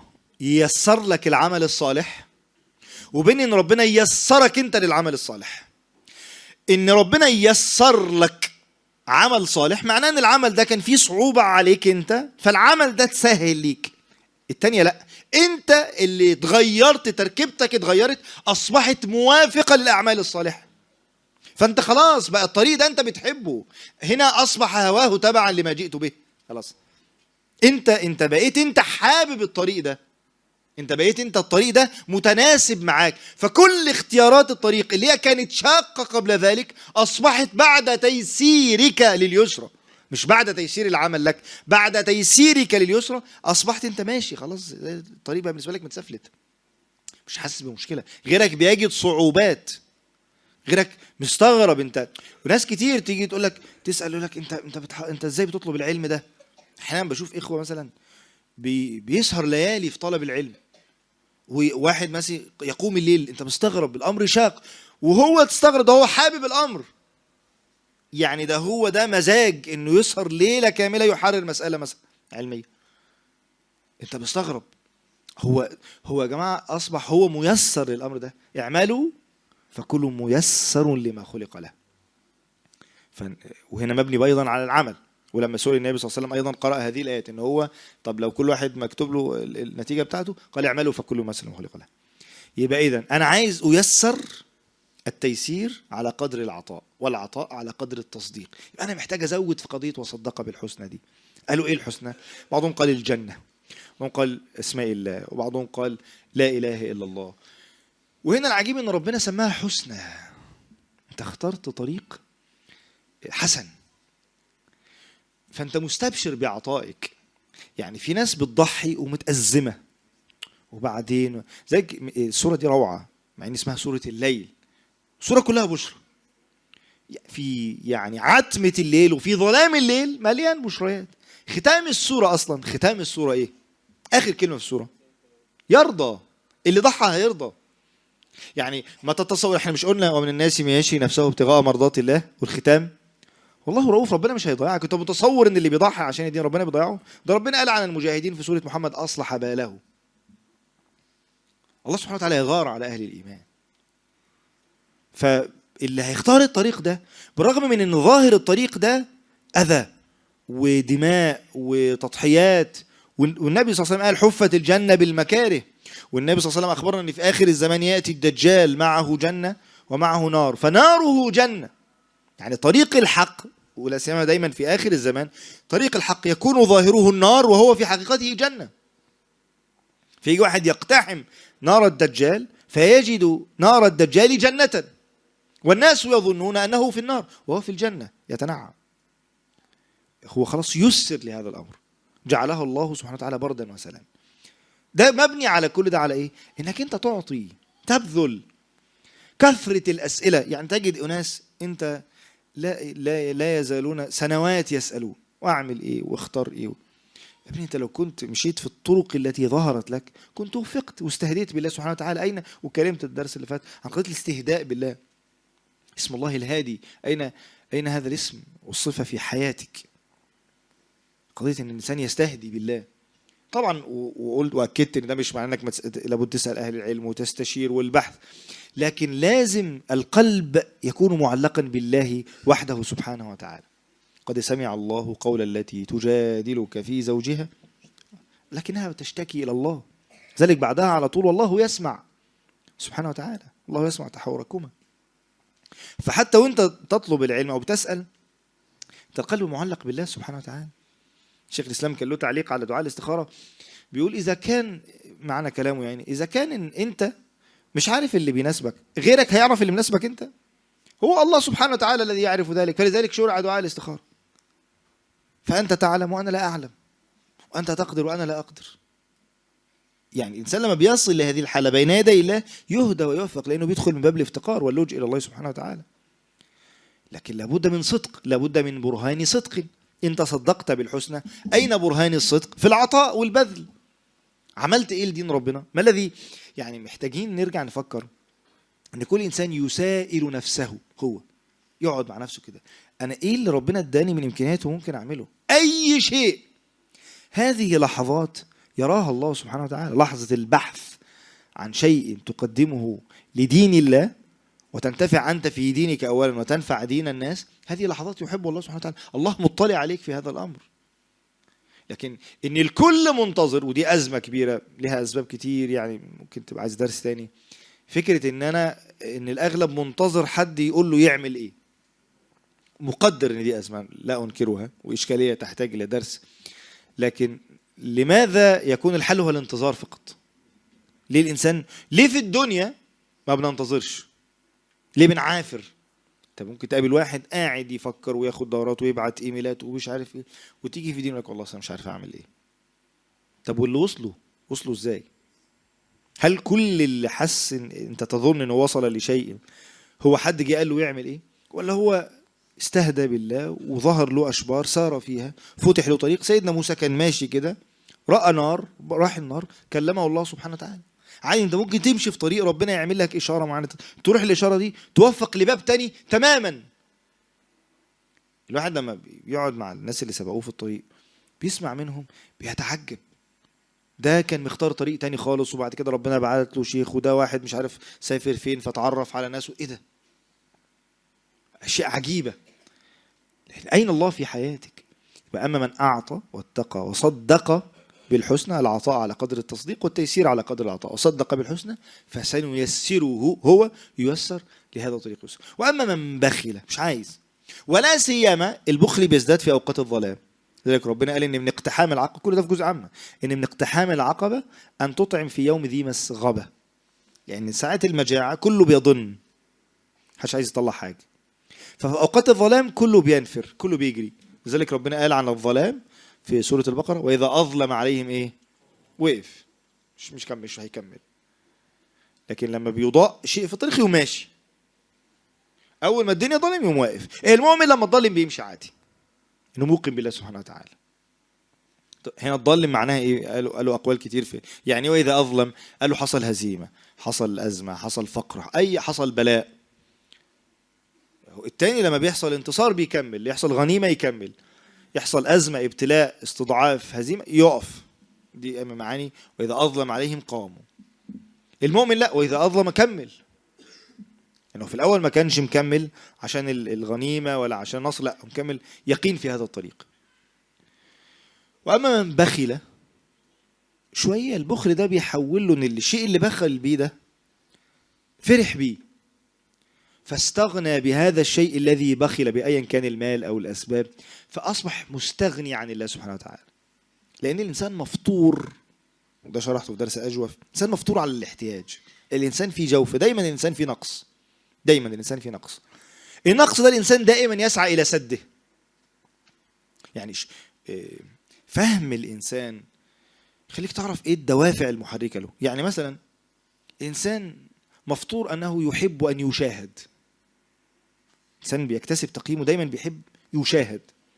[SPEAKER 2] ييسر لك العمل الصالح وبين ان ربنا ييسرك انت للعمل الصالح ان ربنا ييسر لك عمل صالح معناه ان العمل ده كان فيه صعوبة عليك انت فالعمل ده تسهل ليك التانية لا انت اللي اتغيرت تركيبتك اتغيرت اصبحت موافقة للاعمال الصالحة فانت خلاص بقى الطريق ده انت بتحبه هنا اصبح هواه تبعا لما جئت به خلاص انت انت بقيت انت حابب الطريق ده انت بقيت انت الطريق ده متناسب معاك فكل اختيارات الطريق اللي هي كانت شاقة قبل ذلك اصبحت بعد تيسيرك لليسرى مش بعد تيسير العمل لك بعد تيسيرك لليسرى اصبحت انت ماشي خلاص الطريق بقى بالنسبه لك متسفلت مش حاسس بمشكله غيرك بيجد صعوبات غيرك مستغرب انت وناس كتير تيجي تقول لك تسال يقول لك انت انت بتح... انت ازاي بتطلب العلم ده احيانا بشوف اخوه مثلا بي... بيسهر ليالي في طلب العلم وواحد مثلا يقوم الليل انت مستغرب الامر شاق وهو تستغرب ده هو حابب الامر يعني ده هو ده مزاج انه يسهر ليله كامله يحرر مساله مثلا علميه انت مستغرب هو هو يا جماعه اصبح هو ميسر للامر ده اعملوا فكل ميسر لما خلق له ف... وهنا مبني ايضا على العمل ولما سئل النبي صلى الله عليه وسلم ايضا قرأ هذه الايات ان هو طب لو كل واحد مكتوب له النتيجه بتاعته قال اعملوا فكل ميسر لما خلق له يبقى اذا انا عايز ايسر التيسير على قدر العطاء والعطاء على قدر التصديق يبقى انا محتاج ازود في قضيه وصدق بالحسنى دي قالوا ايه الحسنى بعضهم قال الجنه وبعضهم قال اسماء الله وبعضهم قال لا اله الا الله وهنا العجيب ان ربنا سماها حسنى انت اخترت طريق حسن فانت مستبشر بعطائك يعني في ناس بتضحي ومتأزمة وبعدين زي السورة دي روعة مع ان اسمها سورة الليل السورة كلها بشرى في يعني عتمة الليل وفي ظلام الليل مليان بشريات ختام السورة أصلا ختام السورة إيه؟ آخر كلمة في السورة يرضى اللي ضحى هيرضى يعني ما تتصور احنا مش قلنا ومن الناس من يشري نفسه ابتغاء مرضات الله والختام والله رؤوف ربنا مش هيضيعك انت متصور ان اللي بيضحي عشان الدين ربنا بيضيعه ده ربنا قال عن المجاهدين في سوره محمد اصلح باله الله سبحانه وتعالى يغار على اهل الايمان فاللي هيختار الطريق ده بالرغم من ان ظاهر الطريق ده اذى ودماء وتضحيات والنبي صلى الله عليه وسلم قال حفت الجنه بالمكاره والنبي صلى الله عليه وسلم اخبرنا ان في اخر الزمان ياتي الدجال معه جنه ومعه نار فناره جنه يعني طريق الحق ولا سيما دايما في اخر الزمان طريق الحق يكون ظاهره النار وهو في حقيقته جنه فيجي واحد يقتحم نار الدجال فيجد نار الدجال جنة والناس يظنون أنه في النار وهو في الجنة يتنعم هو خلاص يسر لهذا الأمر جعله الله سبحانه وتعالى بردا وسلام ده مبني على كل ده على ايه انك انت تعطي تبذل كثرة الأسئلة يعني تجد أناس أنت لا لا لا يزالون سنوات يسألون وأعمل إيه واختار إيه يا ابني أنت لو كنت مشيت في الطرق التي ظهرت لك كنت وفقت واستهديت بالله سبحانه وتعالى أين وكلمت الدرس اللي فات عن قضية الاستهداء بالله اسم الله الهادي أين أين هذا الاسم والصفة في حياتك قضية أن الإنسان يستهدي بالله طبعا وقلت واكدت ان ده مش معناه انك متس... لابد تسال اهل العلم وتستشير والبحث لكن لازم القلب يكون معلقا بالله وحده سبحانه وتعالى قد سمع الله قول التي تجادلك في زوجها لكنها تشتكي الى الله ذلك بعدها على طول والله يسمع سبحانه وتعالى الله يسمع تحاوركما فحتى وانت تطلب العلم او بتسال انت القلب معلق بالله سبحانه وتعالى شيخ الاسلام كان له تعليق على دعاء الاستخاره بيقول اذا كان معنى كلامه يعني اذا كان إن انت مش عارف اللي بيناسبك غيرك هيعرف اللي بيناسبك انت هو الله سبحانه وتعالى الذي يعرف ذلك فلذلك شرع دعاء الاستخاره فانت تعلم وانا لا اعلم وانت تقدر وانا لا اقدر يعني الانسان لما بيصل لهذه الحاله بين يدي الله يهدى ويوفق لانه بيدخل من باب الافتقار واللجوء الى الله سبحانه وتعالى لكن لابد من صدق لابد من برهان صدق إن تصدقت بالحسنى أين برهان الصدق في العطاء والبذل عملت إيه لدين ربنا ما الذي يعني محتاجين نرجع نفكر أن كل إنسان يسائل نفسه هو يقعد مع نفسه كده أنا إيه اللي ربنا اداني من إمكانيات وممكن أعمله أي شيء هذه لحظات يراها الله سبحانه وتعالى لحظة البحث عن شيء تقدمه لدين الله وتنتفع أنت في دينك أولا وتنفع دين الناس هذه لحظات يحب الله سبحانه وتعالى الله مطلع عليك في هذا الأمر لكن ان الكل منتظر ودي ازمه كبيره لها اسباب كتير يعني ممكن تبقى عايز درس تاني فكره ان انا ان الاغلب منتظر حد يقول له يعمل ايه مقدر ان دي ازمه لا انكرها واشكاليه تحتاج الى درس لكن لماذا يكون الحل هو الانتظار فقط ليه الانسان ليه في الدنيا ما بننتظرش ليه بنعافر انت ممكن تقابل واحد قاعد يفكر وياخد دورات ويبعت ايميلات ومش عارف ايه وتيجي في دين لك والله أصل انا مش عارف اعمل ايه طب واللي وصلوا وصلوا ازاي هل كل اللي حس إن انت تظن انه وصل لشيء هو حد جه قال له يعمل ايه ولا هو استهدى بالله وظهر له اشبار سار فيها فتح له طريق سيدنا موسى كان ماشي كده راى نار راح النار كلمه الله سبحانه وتعالى عادي انت ممكن تمشي في طريق ربنا يعمل لك اشاره معينه تروح الاشاره دي توفق لباب تاني تماما الواحد لما بيقعد مع الناس اللي سبقوه في الطريق بيسمع منهم بيتعجب ده كان مختار طريق تاني خالص وبعد كده ربنا بعت له شيخ وده واحد مش عارف سافر فين فتعرف على ناس ايه ده اشياء عجيبه اين الله في حياتك يبقى اما من اعطى واتقى وصدق بالحسنى العطاء على قدر التصديق والتيسير على قدر العطاء وصدق بالحسنى فسنيسره هو ييسر لهذا الطريق اليسر واما من بخل مش عايز ولا سيما البخل بيزداد في اوقات الظلام لذلك ربنا قال ان من اقتحام العقبه كل ده في جزء عامه ان من اقتحام العقبه ان تطعم في يوم ذي مسغبه يعني ساعات المجاعه كله بيضن محدش عايز يطلع حاجه ففي اوقات الظلام كله بينفر كله بيجري لذلك ربنا قال عن الظلام في سوره البقره واذا اظلم عليهم ايه وقف مش مش كمل مش هيكمل لكن لما بيضاء شيء في طريقه وماشي اول ما الدنيا ظلم يقوم واقف المؤمن لما الظالم بيمشي عادي انه موقن بالله سبحانه وتعالى طب هنا الظالم معناها ايه قالوا قالوا اقوال كتير في يعني واذا اظلم قالوا حصل هزيمه حصل ازمه حصل فقر اي حصل بلاء التاني لما بيحصل انتصار بيكمل يحصل غنيمه يكمل يحصل ازمه ابتلاء استضعاف هزيمه يقف دي أهم معاني واذا اظلم عليهم قاموا المؤمن لا واذا اظلم كمل انه في الاول ما كانش مكمل عشان ال- الغنيمه ولا عشان النصر لا مكمل يقين في هذا الطريق واما من بخل شويه البخل ده بيحول له ان الشيء اللي بخل بيه ده فرح بيه فاستغنى بهذا الشيء الذي بخل بايا كان المال او الاسباب فاصبح مستغني عن الله سبحانه وتعالى لان الانسان مفطور وده شرحته في درس اجوف الانسان مفطور على الاحتياج الانسان في جوف دايما الانسان في نقص دايما الانسان في نقص النقص ده الانسان دائما يسعى الى سده يعني ش- إيه، فهم الانسان خليك تعرف ايه الدوافع المحركه له يعني مثلا الانسان مفطور انه يحب ان يشاهد الانسان بيكتسب تقييمه دايما بيحب يشاهد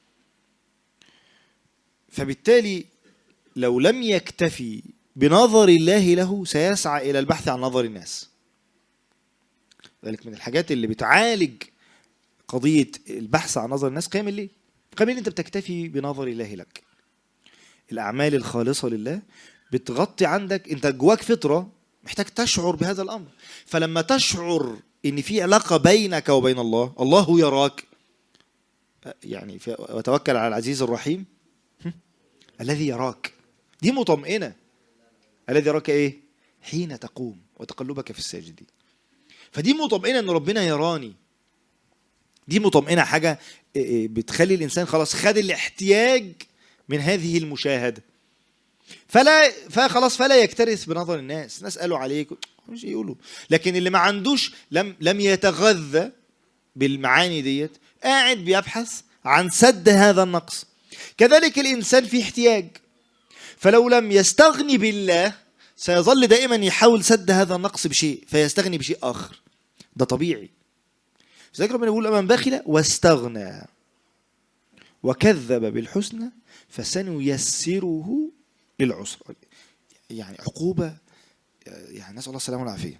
[SPEAKER 2] فبالتالي لو لم يكتفي بنظر الله له سيسعى الى البحث عن نظر الناس ذلك من الحاجات اللي بتعالج قضيه البحث عن نظر الناس قيام الليل قيام الليل انت بتكتفي بنظر الله لك الاعمال الخالصه لله بتغطي عندك انت جواك فطره محتاج تشعر بهذا الامر فلما تشعر ان في علاقه بينك وبين الله الله يراك يعني في- وتوكل على العزيز الرحيم هم؟ الذي يراك دي مطمئنه الذي يراك ايه حين تقوم وتقلبك في الساجدين فدي مطمئنه ان ربنا يراني دي مطمئنه حاجه إيه إيه بتخلي الانسان خلاص خد الاحتياج من هذه المشاهده فلا فخلاص فلا يكترث بنظر الناس الناس قالوا عليك مش يقولوا لكن اللي ما عندوش لم لم يتغذى بالمعاني ديت قاعد بيبحث عن سد هذا النقص كذلك الانسان في احتياج فلو لم يستغني بالله سيظل دائما يحاول سد هذا النقص بشيء فيستغني بشيء اخر ده طبيعي لذلك ربنا يقول من بخل واستغنى وكذب بالحسنى فسنيسره للعسر يعني عقوبة يعني نسأل الله السلامة والعافية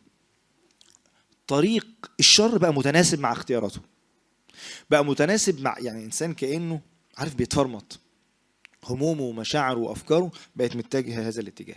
[SPEAKER 2] طريق الشر بقى متناسب مع اختياراته بقى متناسب مع يعني إنسان كأنه عارف بيتفرمط همومه ومشاعره وافكاره بقت متجهه هذا الاتجاه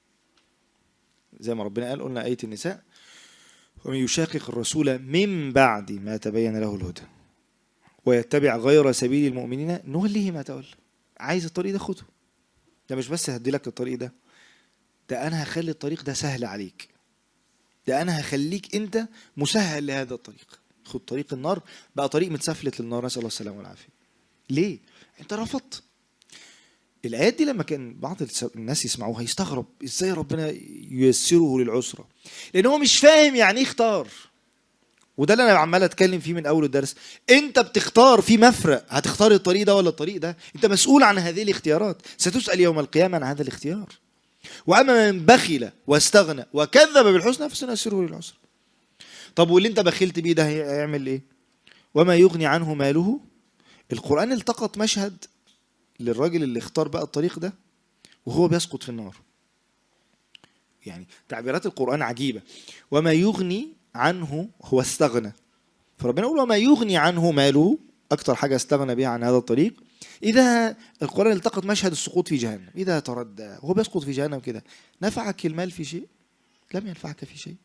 [SPEAKER 2] زي ما ربنا قال قلنا ايه النساء ومن يشاقق الرسول من بعد ما تبين له الهدى ويتبع غير سبيل المؤمنين نوليه ما تولى عايز الطريق ده خده ده مش بس هدي لك الطريق ده ده انا هخلي الطريق ده سهل عليك ده انا هخليك انت مسهل لهذا الطريق خد طريق النار بقى طريق متسفلت للنار نسال الله السلامه والعافيه ليه انت رفضت الايات دي لما كان بعض الس- الناس يسمعوها يستغرب ازاي ربنا ييسره للعسره لان هو مش فاهم يعني ايه اختار وده اللي انا عمال اتكلم فيه من اول الدرس انت بتختار في مفرق هتختار الطريق ده ولا الطريق ده انت مسؤول عن هذه الاختيارات ستسال يوم القيامه عن هذا الاختيار واما من بخل واستغنى وكذب بالحسنى فسنيسره للعسر طب واللي انت بخلت بيه ده هي- هيعمل ايه وما يغني عنه ماله القران التقط مشهد للراجل اللي اختار بقى الطريق ده وهو بيسقط في النار يعني تعبيرات القرآن عجيبة وما يغني عنه هو استغنى فربنا يقول وما يغني عنه ماله أكتر حاجة استغنى بها عن هذا الطريق إذا القرآن التقط مشهد السقوط في جهنم إذا تردى وهو بيسقط في جهنم كده نفعك المال في شيء لم ينفعك في شيء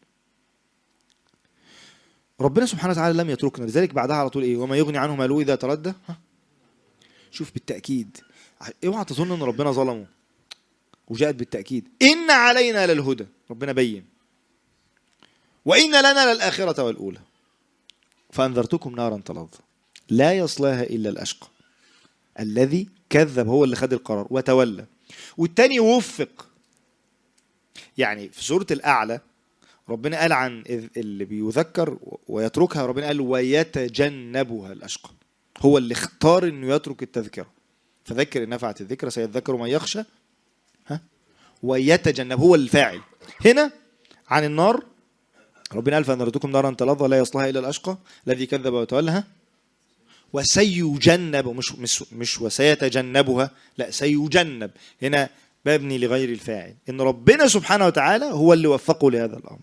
[SPEAKER 2] ربنا سبحانه وتعالى لم يتركنا لذلك بعدها على طول ايه وما يغني عنه ماله اذا تردى ها شوف بالتاكيد اوعى تظن ان ربنا ظلمه وجاءت بالتاكيد ان علينا للهدى ربنا بين وان لنا للاخره والاولى فانذرتكم نارا تلظى لا يصلاها الا الاشقى الذي كذب هو اللي خد القرار وتولى والتاني وفق يعني في سوره الاعلى ربنا قال عن إذ- اللي بيذكر ويتركها ربنا قال ويتجنبها الاشقى هو اللي اختار انه يترك التذكره فذكر ان نفعت الذكرى سيذكر من يخشى ها ويتجنب هو الفاعل هنا عن النار ربنا قال فانذرتكم نارا تلظى لا يصلها الا الاشقى الذي كذب وتولى ها وسيجنب مش مش مش وسيتجنبها لا سيجنب هنا مبني لغير الفاعل ان ربنا سبحانه وتعالى هو اللي وفقه لهذا الامر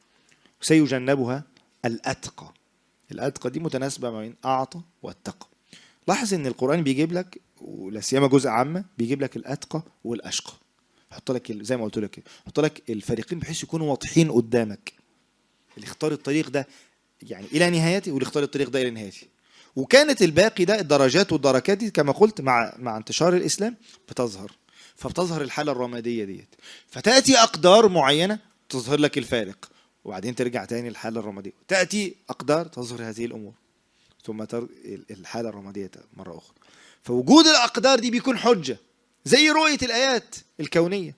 [SPEAKER 2] سيجنبها الاتقى الاتقى دي متناسبه ما بين اعطى واتقى لاحظ ان القران بيجيب لك ولا سيما جزء عامه بيجيب لك الاتقى والاشقى يحط لك ال- زي ما قلت لك كده، يحط لك الفريقين بحيث يكونوا واضحين قدامك اللي اختار الطريق ده يعني الى نهايته واللي اختار الطريق ده الى نهايته وكانت الباقي ده الدرجات والدركات دي كما قلت مع مع انتشار الاسلام بتظهر فبتظهر الحاله الرماديه ديت فتاتي اقدار معينه تظهر لك الفارق وبعدين ترجع تاني الحاله الرماديه تاتي اقدار تظهر هذه الامور ثم تر... الحاله الرماديه مره اخرى فوجود الاقدار دي بيكون حجه زي رؤيه الايات الكونيه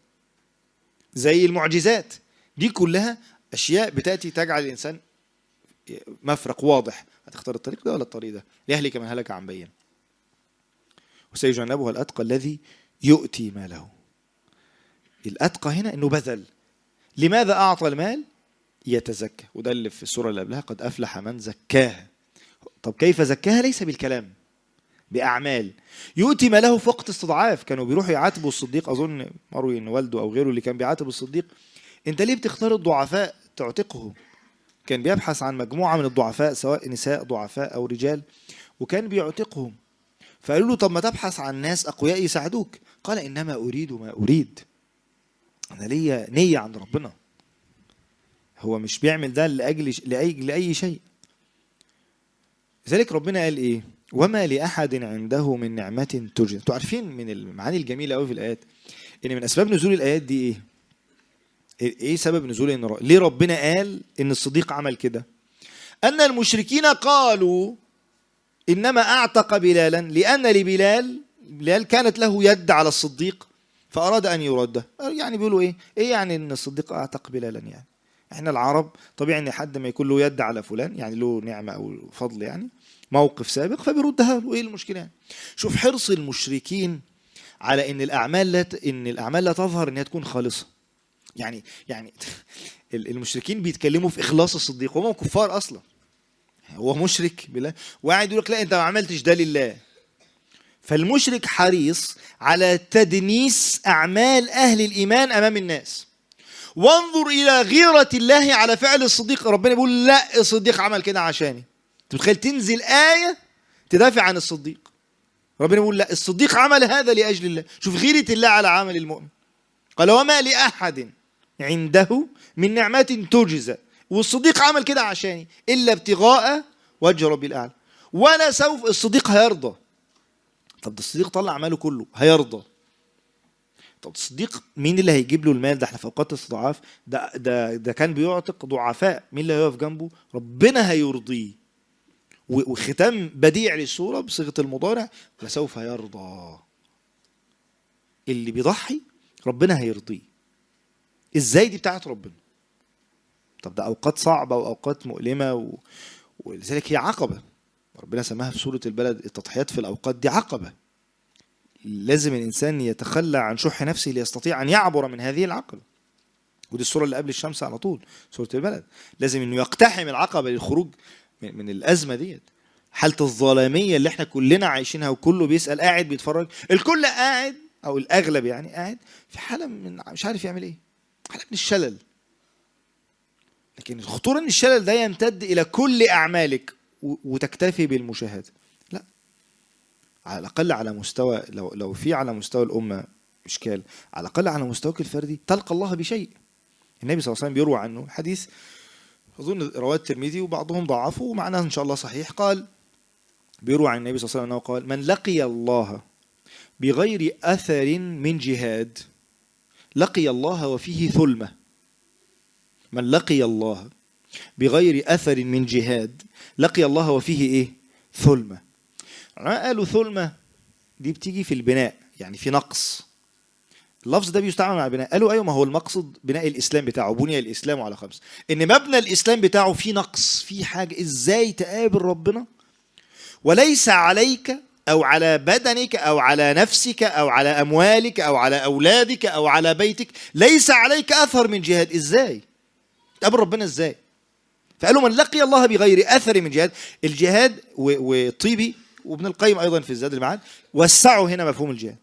[SPEAKER 2] زي المعجزات دي كلها اشياء بتاتي تجعل الانسان مفرق واضح هتختار الطريق ده ولا الطريق ده ليهلك من هلك عن بين وسيجنبها الاتقى الذي يؤتي ماله الاتقى هنا انه بذل لماذا اعطى المال يتزكى وده اللي في السوره اللي قبلها قد افلح من زكاها طب كيف زكاها ليس بالكلام باعمال يؤتي ماله في وقت استضعاف كانوا بيروحوا يعاتبوا الصديق اظن مروي ان والده او غيره اللي كان بيعاتب الصديق انت ليه بتختار الضعفاء تعتقهم كان بيبحث عن مجموعه من الضعفاء سواء نساء ضعفاء او رجال وكان بيعتقهم فقالوا له طب ما تبحث عن ناس اقوياء يساعدوك قال انما اريد ما اريد انا ليا نيه عند ربنا هو مش بيعمل ده لاجل لاي لاي شيء لذلك ربنا قال ايه وما لاحد عنده من نعمه تجد انتوا عارفين من المعاني الجميله قوي في الايات ان من اسباب نزول الايات دي ايه ايه سبب نزول ان ليه ربنا قال ان الصديق عمل كده ان المشركين قالوا انما اعتق بلالا لان لبلال بلال كانت له يد على الصديق فاراد ان يرده يعني بيقولوا ايه ايه يعني ان الصديق اعتق بلالا يعني احنا العرب طبيعي ان حد ما يكون له يد على فلان يعني له نعمه او فضل يعني موقف سابق فبيردها له ايه المشكله يعني شوف حرص المشركين على ان الاعمال لا ت... ان الاعمال لا تظهر انها تكون خالصه يعني يعني المشركين بيتكلموا في اخلاص الصديق هم كفار اصلا هو مشرك بالله وقاعد يقول لك لا انت ما عملتش ده لله فالمشرك حريص على تدنيس اعمال اهل الايمان امام الناس وانظر الى غيره الله على فعل الصديق ربنا بيقول لا الصديق عمل كده عشاني انت متخيل تنزل ايه تدافع عن الصديق ربنا بيقول لا الصديق عمل هذا لاجل الله شوف غيره الله على عمل المؤمن قال وما لاحد عنده من نعمات تجزى والصديق عمل كده عشاني الا ابتغاء وجه ربي الاعلى ولا سوف الصديق هيرضى طب ده الصديق طلع اعماله كله هيرضى طب الصديق مين اللي هيجيب له المال ده احنا في اوقات استضعاف ده ده ده كان بيعتق ضعفاء مين اللي هيقف جنبه ربنا هيرضيه و- وختام بديع للصوره بصيغه المضارع لسوف يرضى اللي بيضحي ربنا هيرضيه ازاي دي بتاعت ربنا طب ده اوقات صعبه واوقات مؤلمه و... ولذلك هي عقبه ربنا سماها في سوره البلد التضحيات في الاوقات دي عقبه لازم الانسان يتخلى عن شح نفسه ليستطيع ان يعبر من هذه العقبه ودي الصوره اللي قبل الشمس على طول سوره البلد لازم انه يقتحم العقبه للخروج من, من الازمه ديت حاله الظلاميه اللي احنا كلنا عايشينها وكله بيسال قاعد بيتفرج الكل قاعد او الاغلب يعني قاعد في حاله من مش عارف يعمل ايه حاله من الشلل لكن الخطوره ان الشلل ده يمتد الى كل اعمالك و- وتكتفي بالمشاهده لا على الاقل على مستوى لو لو في على مستوى الامه اشكال على الاقل على مستواك الفردي تلقى الله بشيء النبي صلى الله عليه وسلم بيروى عنه حديث اظن رواه الترمذي وبعضهم ضعفه ومعناه ان شاء الله صحيح قال بيروى عن النبي صلى الله عليه وسلم انه قال من لقي الله بغير اثر من جهاد لقي الله وفيه ثلمه من لقي الله بغير اثر من جهاد لقي الله وفيه ايه ثلمه العلماء قالوا ثلمه دي بتيجي في البناء يعني في نقص اللفظ ده بيستعمل مع البناء قالوا ايوه ما هو المقصد بناء الاسلام بتاعه بني الاسلام على خمس ان مبنى الاسلام بتاعه فيه نقص فيه حاجه ازاي تقابل ربنا وليس عليك او على بدنك او على نفسك او على اموالك او على اولادك او على بيتك ليس عليك اثر من جهاد ازاي تقابل ربنا ازاي فقالوا من لقي الله بغير اثر من جهاد الجهاد و- وطيبي وابن القيم ايضا في الزاد المعاد وسعوا هنا مفهوم الجهاد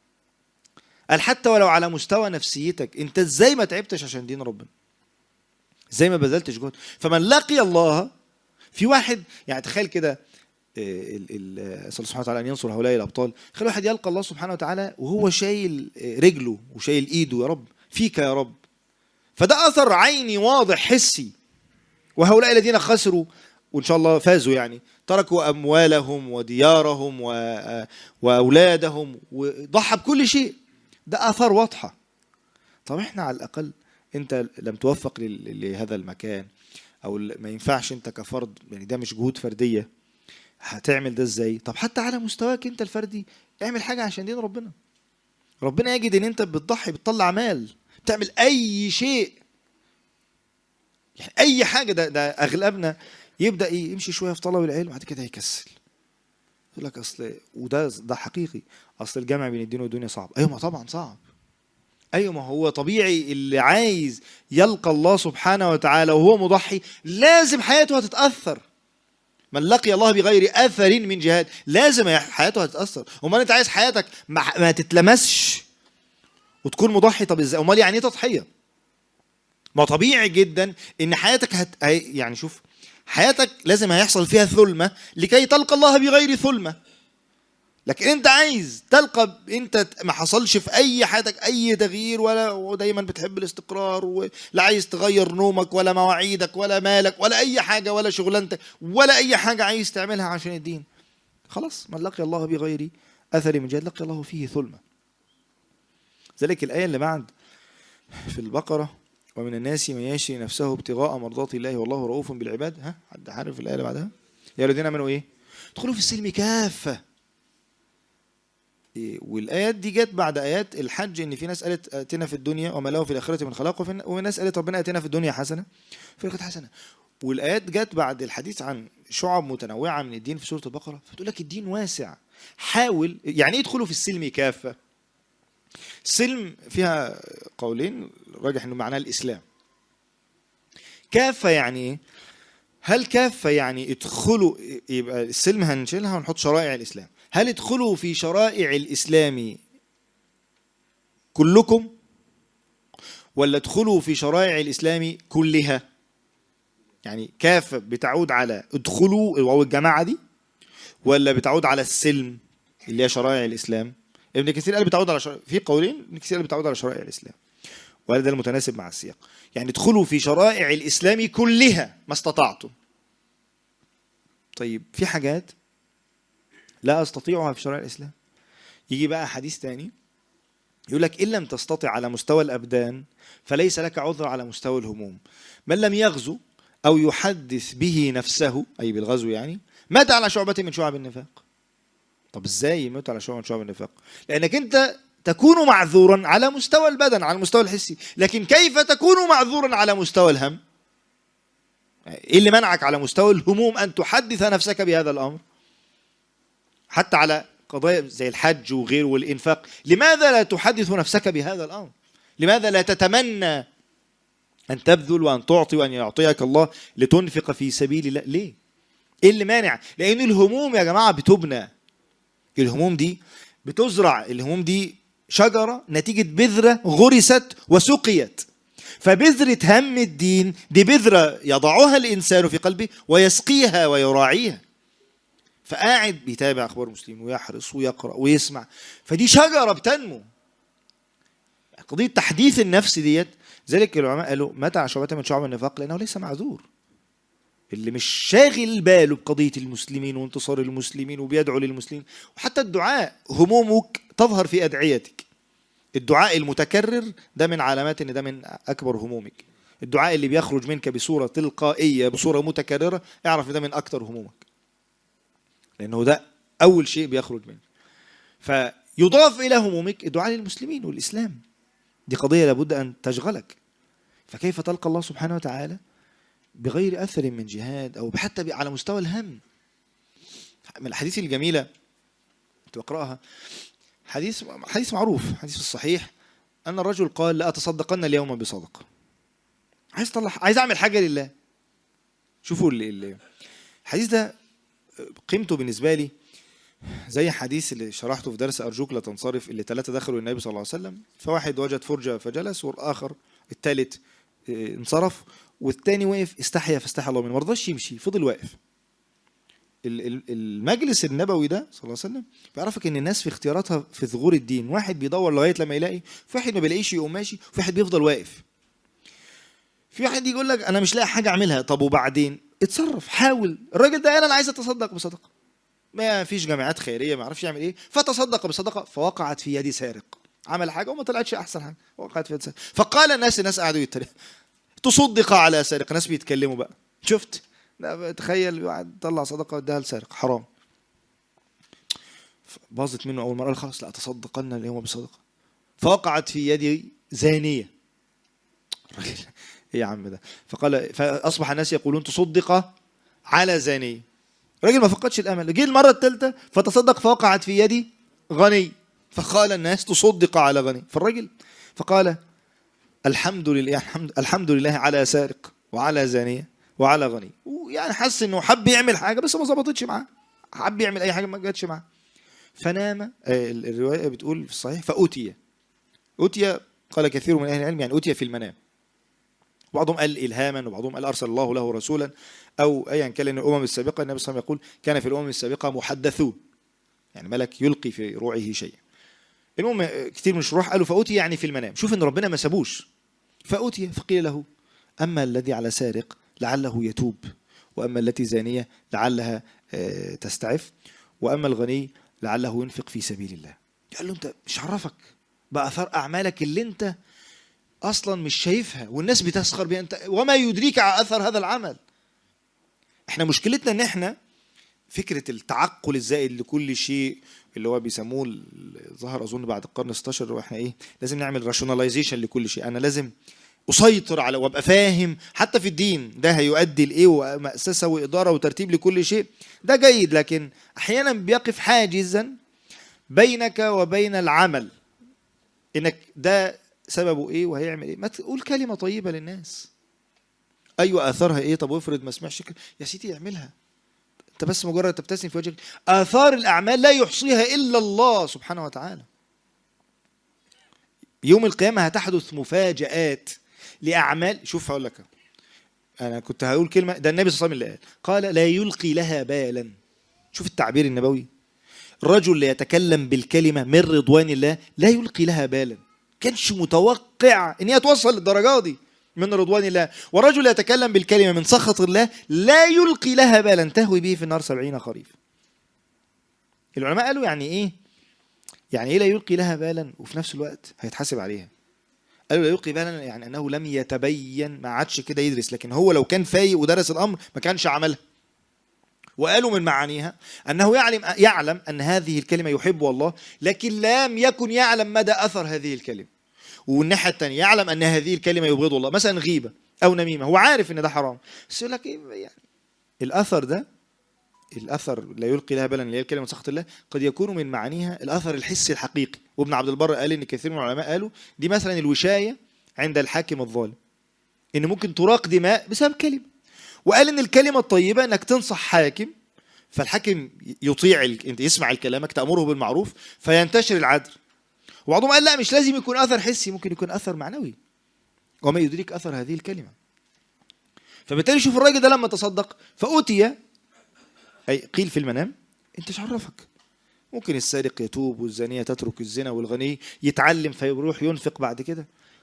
[SPEAKER 2] قال حتى ولو على مستوى نفسيتك انت ازاي ما تعبتش عشان دين ربنا ازاي ما بذلتش جهد فمن لقي الله في واحد يعني تخيل كده آه، ال- ال- آه، اسال الله سبحانه وتعالى ان ينصر هؤلاء الابطال خلي واحد يلقى الله سبحانه وتعالى وهو شايل آه، رجله وشايل ايده يا رب فيك يا رب فده اثر عيني واضح حسي وهؤلاء الذين خسروا وان شاء الله فازوا يعني تركوا اموالهم وديارهم و... آه، واولادهم وضحى بكل شيء ده اثار واضحه طب احنا على الاقل انت لم توفق لل- لهذا المكان او ال- ما ينفعش انت كفرد يعني ده مش جهود فرديه هتعمل ده ازاي طب حتى على مستواك انت الفردي اعمل حاجه عشان دين ربنا ربنا يجد ان انت بتضحي بتطلع مال بتعمل اي شيء يعني اي حاجه ده ده اغلبنا يبدا ايه يمشي شويه في طلب العلم وبعد كده يكسل يقول لك اصل وده ده حقيقي اصل الجمع بين الدين والدنيا صعب ايوه ما طبعا صعب ايوه ما هو طبيعي اللي عايز يلقى الله سبحانه وتعالى وهو مضحي لازم حياته هتتاثر من لقي الله بغير اثر من جهاد لازم حياته هتتاثر امال انت عايز حياتك ما, ما تتلمسش وتكون مضحي طب ازاي امال يعني ايه تضحيه ما طبيعي جدا ان حياتك هت... هي- يعني شوف حياتك لازم هيحصل فيها ثلمه لكي تلقى الله بغير ثلمه لكن انت عايز تلقى انت ما حصلش في اي حياتك اي تغيير ولا ودايما بتحب الاستقرار ولا عايز تغير نومك ولا مواعيدك ولا مالك ولا اي حاجه ولا شغلانتك ولا اي حاجه عايز تعملها عشان الدين خلاص من لقي الله بغير اثر من جهاد لقي الله فيه ثلمه ذلك الايه اللي بعد في البقره ومن الناس من يشري نفسه ابتغاء مرضات الله والله رؤوف بالعباد ها حد عارف الايه اللي بعدها يا الذين امنوا ايه ادخلوا في السلم كافه إيه، والايات دي جت بعد ايات الحج ان في ناس قالت اتنا في الدنيا وما له في الاخره من خلاق وفي وفي ناس قالت ربنا اتنا في الدنيا حسنه في الاخره حسنه والايات جت بعد الحديث عن شعب متنوعه من الدين في سوره البقره فتقول لك الدين واسع حاول يعني ايه ادخلوا في السلم كافه سلم فيها قولين راجح انه معناه الاسلام كافه يعني ايه هل كافه يعني ادخلوا يبقى السلم هنشيلها ونحط شرائع الاسلام هل ادخلوا في شرائع الاسلام كلكم ولا ادخلوا في شرائع الاسلام كلها يعني كافه بتعود على ادخلوا او الجماعه دي ولا بتعود على السلم اللي هي شرائع الاسلام ابن كثير قال بتعود على شرائع في قولين ابن كثير قال بتعود على شرائع الاسلام وهذا ده المتناسب مع السياق يعني ادخلوا في شرائع الاسلام كلها ما استطعتم طيب في حاجات لا استطيعها في شرائع الاسلام يجي بقى حديث تاني يقول لك ان لم تستطع على مستوى الابدان فليس لك عذر على مستوى الهموم من لم يغزو او يحدث به نفسه اي بالغزو يعني مات على شعبة من شعب النفاق طب ازاي يموت على شعبة من شعب النفاق لانك انت تكون معذورا على مستوى البدن على المستوى الحسي لكن كيف تكون معذورا على مستوى الهم ايه اللي منعك على مستوى الهموم ان تحدث نفسك بهذا الامر حتى على قضايا زي الحج وغيره والإنفاق لماذا لا تحدث نفسك بهذا الأمر لماذا لا تتمنى أن تبذل وأن تعطي وأن يعطيك الله لتنفق في سبيل الله ليه إيه اللي مانع لأن الهموم يا جماعة بتبنى الهموم دي بتزرع الهموم دي شجرة نتيجة بذرة غرست وسقيت فبذرة هم الدين دي بذرة يضعها الإنسان في قلبه ويسقيها ويراعيها فقاعد بيتابع اخبار المسلمين ويحرص ويقرا ويسمع فدي شجره بتنمو قضيه تحديث النفس ديت ذلك العلماء قالوا متى شعبة من شعب النفاق لانه ليس معذور اللي مش شاغل باله بقضيه المسلمين وانتصار المسلمين وبيدعو للمسلمين وحتى الدعاء همومك تظهر في ادعيتك الدعاء المتكرر ده من علامات ان ده من اكبر همومك الدعاء اللي بيخرج منك بصوره تلقائيه بصوره متكرره اعرف ان ده من اكتر همومك لانه ده اول شيء بيخرج منه فيضاف الى همومك الدعاء للمسلمين والاسلام دي قضيه لابد ان تشغلك فكيف تلقى الله سبحانه وتعالى بغير اثر من جهاد او حتى على مستوى الهم من الحديث الجميله كنت بقراها حديث حديث معروف حديث في الصحيح ان الرجل قال لا اتصدقن اليوم بصدقه عايز اطلع عايز اعمل حاجه لله شوفوا الحديث ده قيمته بالنسبة لي زي حديث اللي شرحته في درس أرجوك لا تنصرف اللي ثلاثة دخلوا النبي صلى الله عليه وسلم فواحد وجد فرجة فجلس والآخر الثالث انصرف والثاني وقف استحيا فاستحى الله منه ما رضاش يمشي فضل واقف المجلس النبوي ده صلى الله عليه وسلم بيعرفك ان الناس في اختياراتها في ظهور الدين واحد بيدور لغايه لما يلاقي في واحد ما بيلاقيش يقوم ماشي في واحد بيفضل واقف في واحد يقول لك انا مش لاقي حاجه اعملها طب وبعدين اتصرف حاول الراجل ده قال انا عايز اتصدق بصدقه ما فيش جامعات خيريه ما يعرفش يعمل ايه فتصدق بصدقه فوقعت في يد سارق عمل حاجه وما طلعتش احسن حاجه وقعت في يد سارق فقال الناس الناس قعدوا يتريقوا تصدق على سارق ناس بيتكلموا بقى شفت لا تخيل واحد طلع صدقه اداها لسارق حرام باظت منه اول مره قال خلاص لا تصدقن اليوم بصدقه فوقعت في يدي زانيه الراجل ايه يا عم ده فقال فاصبح الناس يقولون تصدق على زاني الراجل ما فقدش الامل جه المره الثالثه فتصدق فوقعت في يدي غني فقال الناس تصدق على غني فالراجل فقال الحمد لله الحمد, الحمد لله على سارق وعلى زانيه وعلى غني ويعني حس انه حب يعمل حاجه بس ما ظبطتش معاه حب يعمل اي حاجه ما جاتش معاه فنام الروايه بتقول في الصحيح فأتي أتي قال كثير من اهل العلم يعني أتي في المنام بعضهم قال إلهاما وبعضهم قال أرسل الله له رسولا أو أيا كان الأمم السابقة النبي صلى الله عليه وسلم يقول كان في الأمم السابقة محدثون يعني ملك يلقي في روعه شيئا المهم كثير من الشروح قالوا فأوتي يعني في المنام شوف إن ربنا ما سابوش فأوتي فقيل له أما الذي على سارق لعله يتوب وأما التي زانية لعلها تستعف وأما الغني لعله ينفق في سبيل الله قال له أنت مش عرفك بأثار أعمالك اللي أنت اصلا مش شايفها والناس بتسخر بها انت وما يدريك على اثر هذا العمل احنا مشكلتنا ان احنا فكره التعقل الزائد لكل شيء اللي هو بيسموه ظهر اظن بعد القرن 16 واحنا ايه لازم نعمل راشوناليزيشن لكل شيء انا لازم اسيطر على وابقى فاهم حتى في الدين ده هيؤدي لايه ومأسسه واداره وترتيب لكل شيء ده جيد لكن احيانا بيقف حاجزا بينك وبين العمل انك ده سببه ايه وهيعمل ايه ما تقول كلمه طيبه للناس ايوه اثرها ايه طب وافرض ما سمعش يا سيدي اعملها انت بس مجرد تبتسم في وجهك اثار الاعمال لا يحصيها الا الله سبحانه وتعالى يوم القيامه هتحدث مفاجات لاعمال شوف هقول لك انا كنت هقول كلمه ده النبي صلى الله عليه وسلم اللي قال قال لا يلقي لها بالا شوف التعبير النبوي رجل يتكلم بالكلمة من رضوان الله لا يلقي لها بالا كانش متوقع ان هي توصل للدرجة دي من رضوان الله ورجل يتكلم بالكلمة من سخط الله لا يلقي لها بالا تهوي به في النار سبعين خريف العلماء قالوا يعني ايه يعني ايه لا يلقي لها بالا وفي نفس الوقت هيتحاسب عليها قالوا لا يلقي بالا يعني انه لم يتبين ما عادش كده يدرس لكن هو لو كان فايق ودرس الامر ما كانش عملها وقالوا من معانيها انه يعلم يعلم ان هذه الكلمه يحب الله لكن لم يكن يعلم مدى اثر هذه الكلمه والناحيه الثانيه يعلم ان هذه الكلمه يبغض الله مثلا غيبه او نميمه هو عارف ان ده حرام بس يقول لك إيه يعني الاثر ده الاثر لا يلقي لها بالا اللي هي الكلمه سخط الله قد يكون من معانيها الاثر الحسي الحقيقي وابن عبد البر قال ان كثير من العلماء قالوا دي مثلا الوشايه عند الحاكم الظالم ان ممكن تراق دماء بسبب كلمه وقال ان الكلمه الطيبه انك تنصح حاكم فالحاكم يطيع ال... انت يسمع كلامك تامره بالمعروف فينتشر العدل وبعضهم قال لا مش لازم يكون اثر حسي ممكن يكون اثر معنوي وما يدرك اثر هذه الكلمه فبالتالي شوف الراجل ده لما تصدق فأوتي أي قيل في المنام أنت ايش عرفك ممكن السارق يتوب والزانية تترك الزنا والغني يتعلم فيروح ينفق بعد كده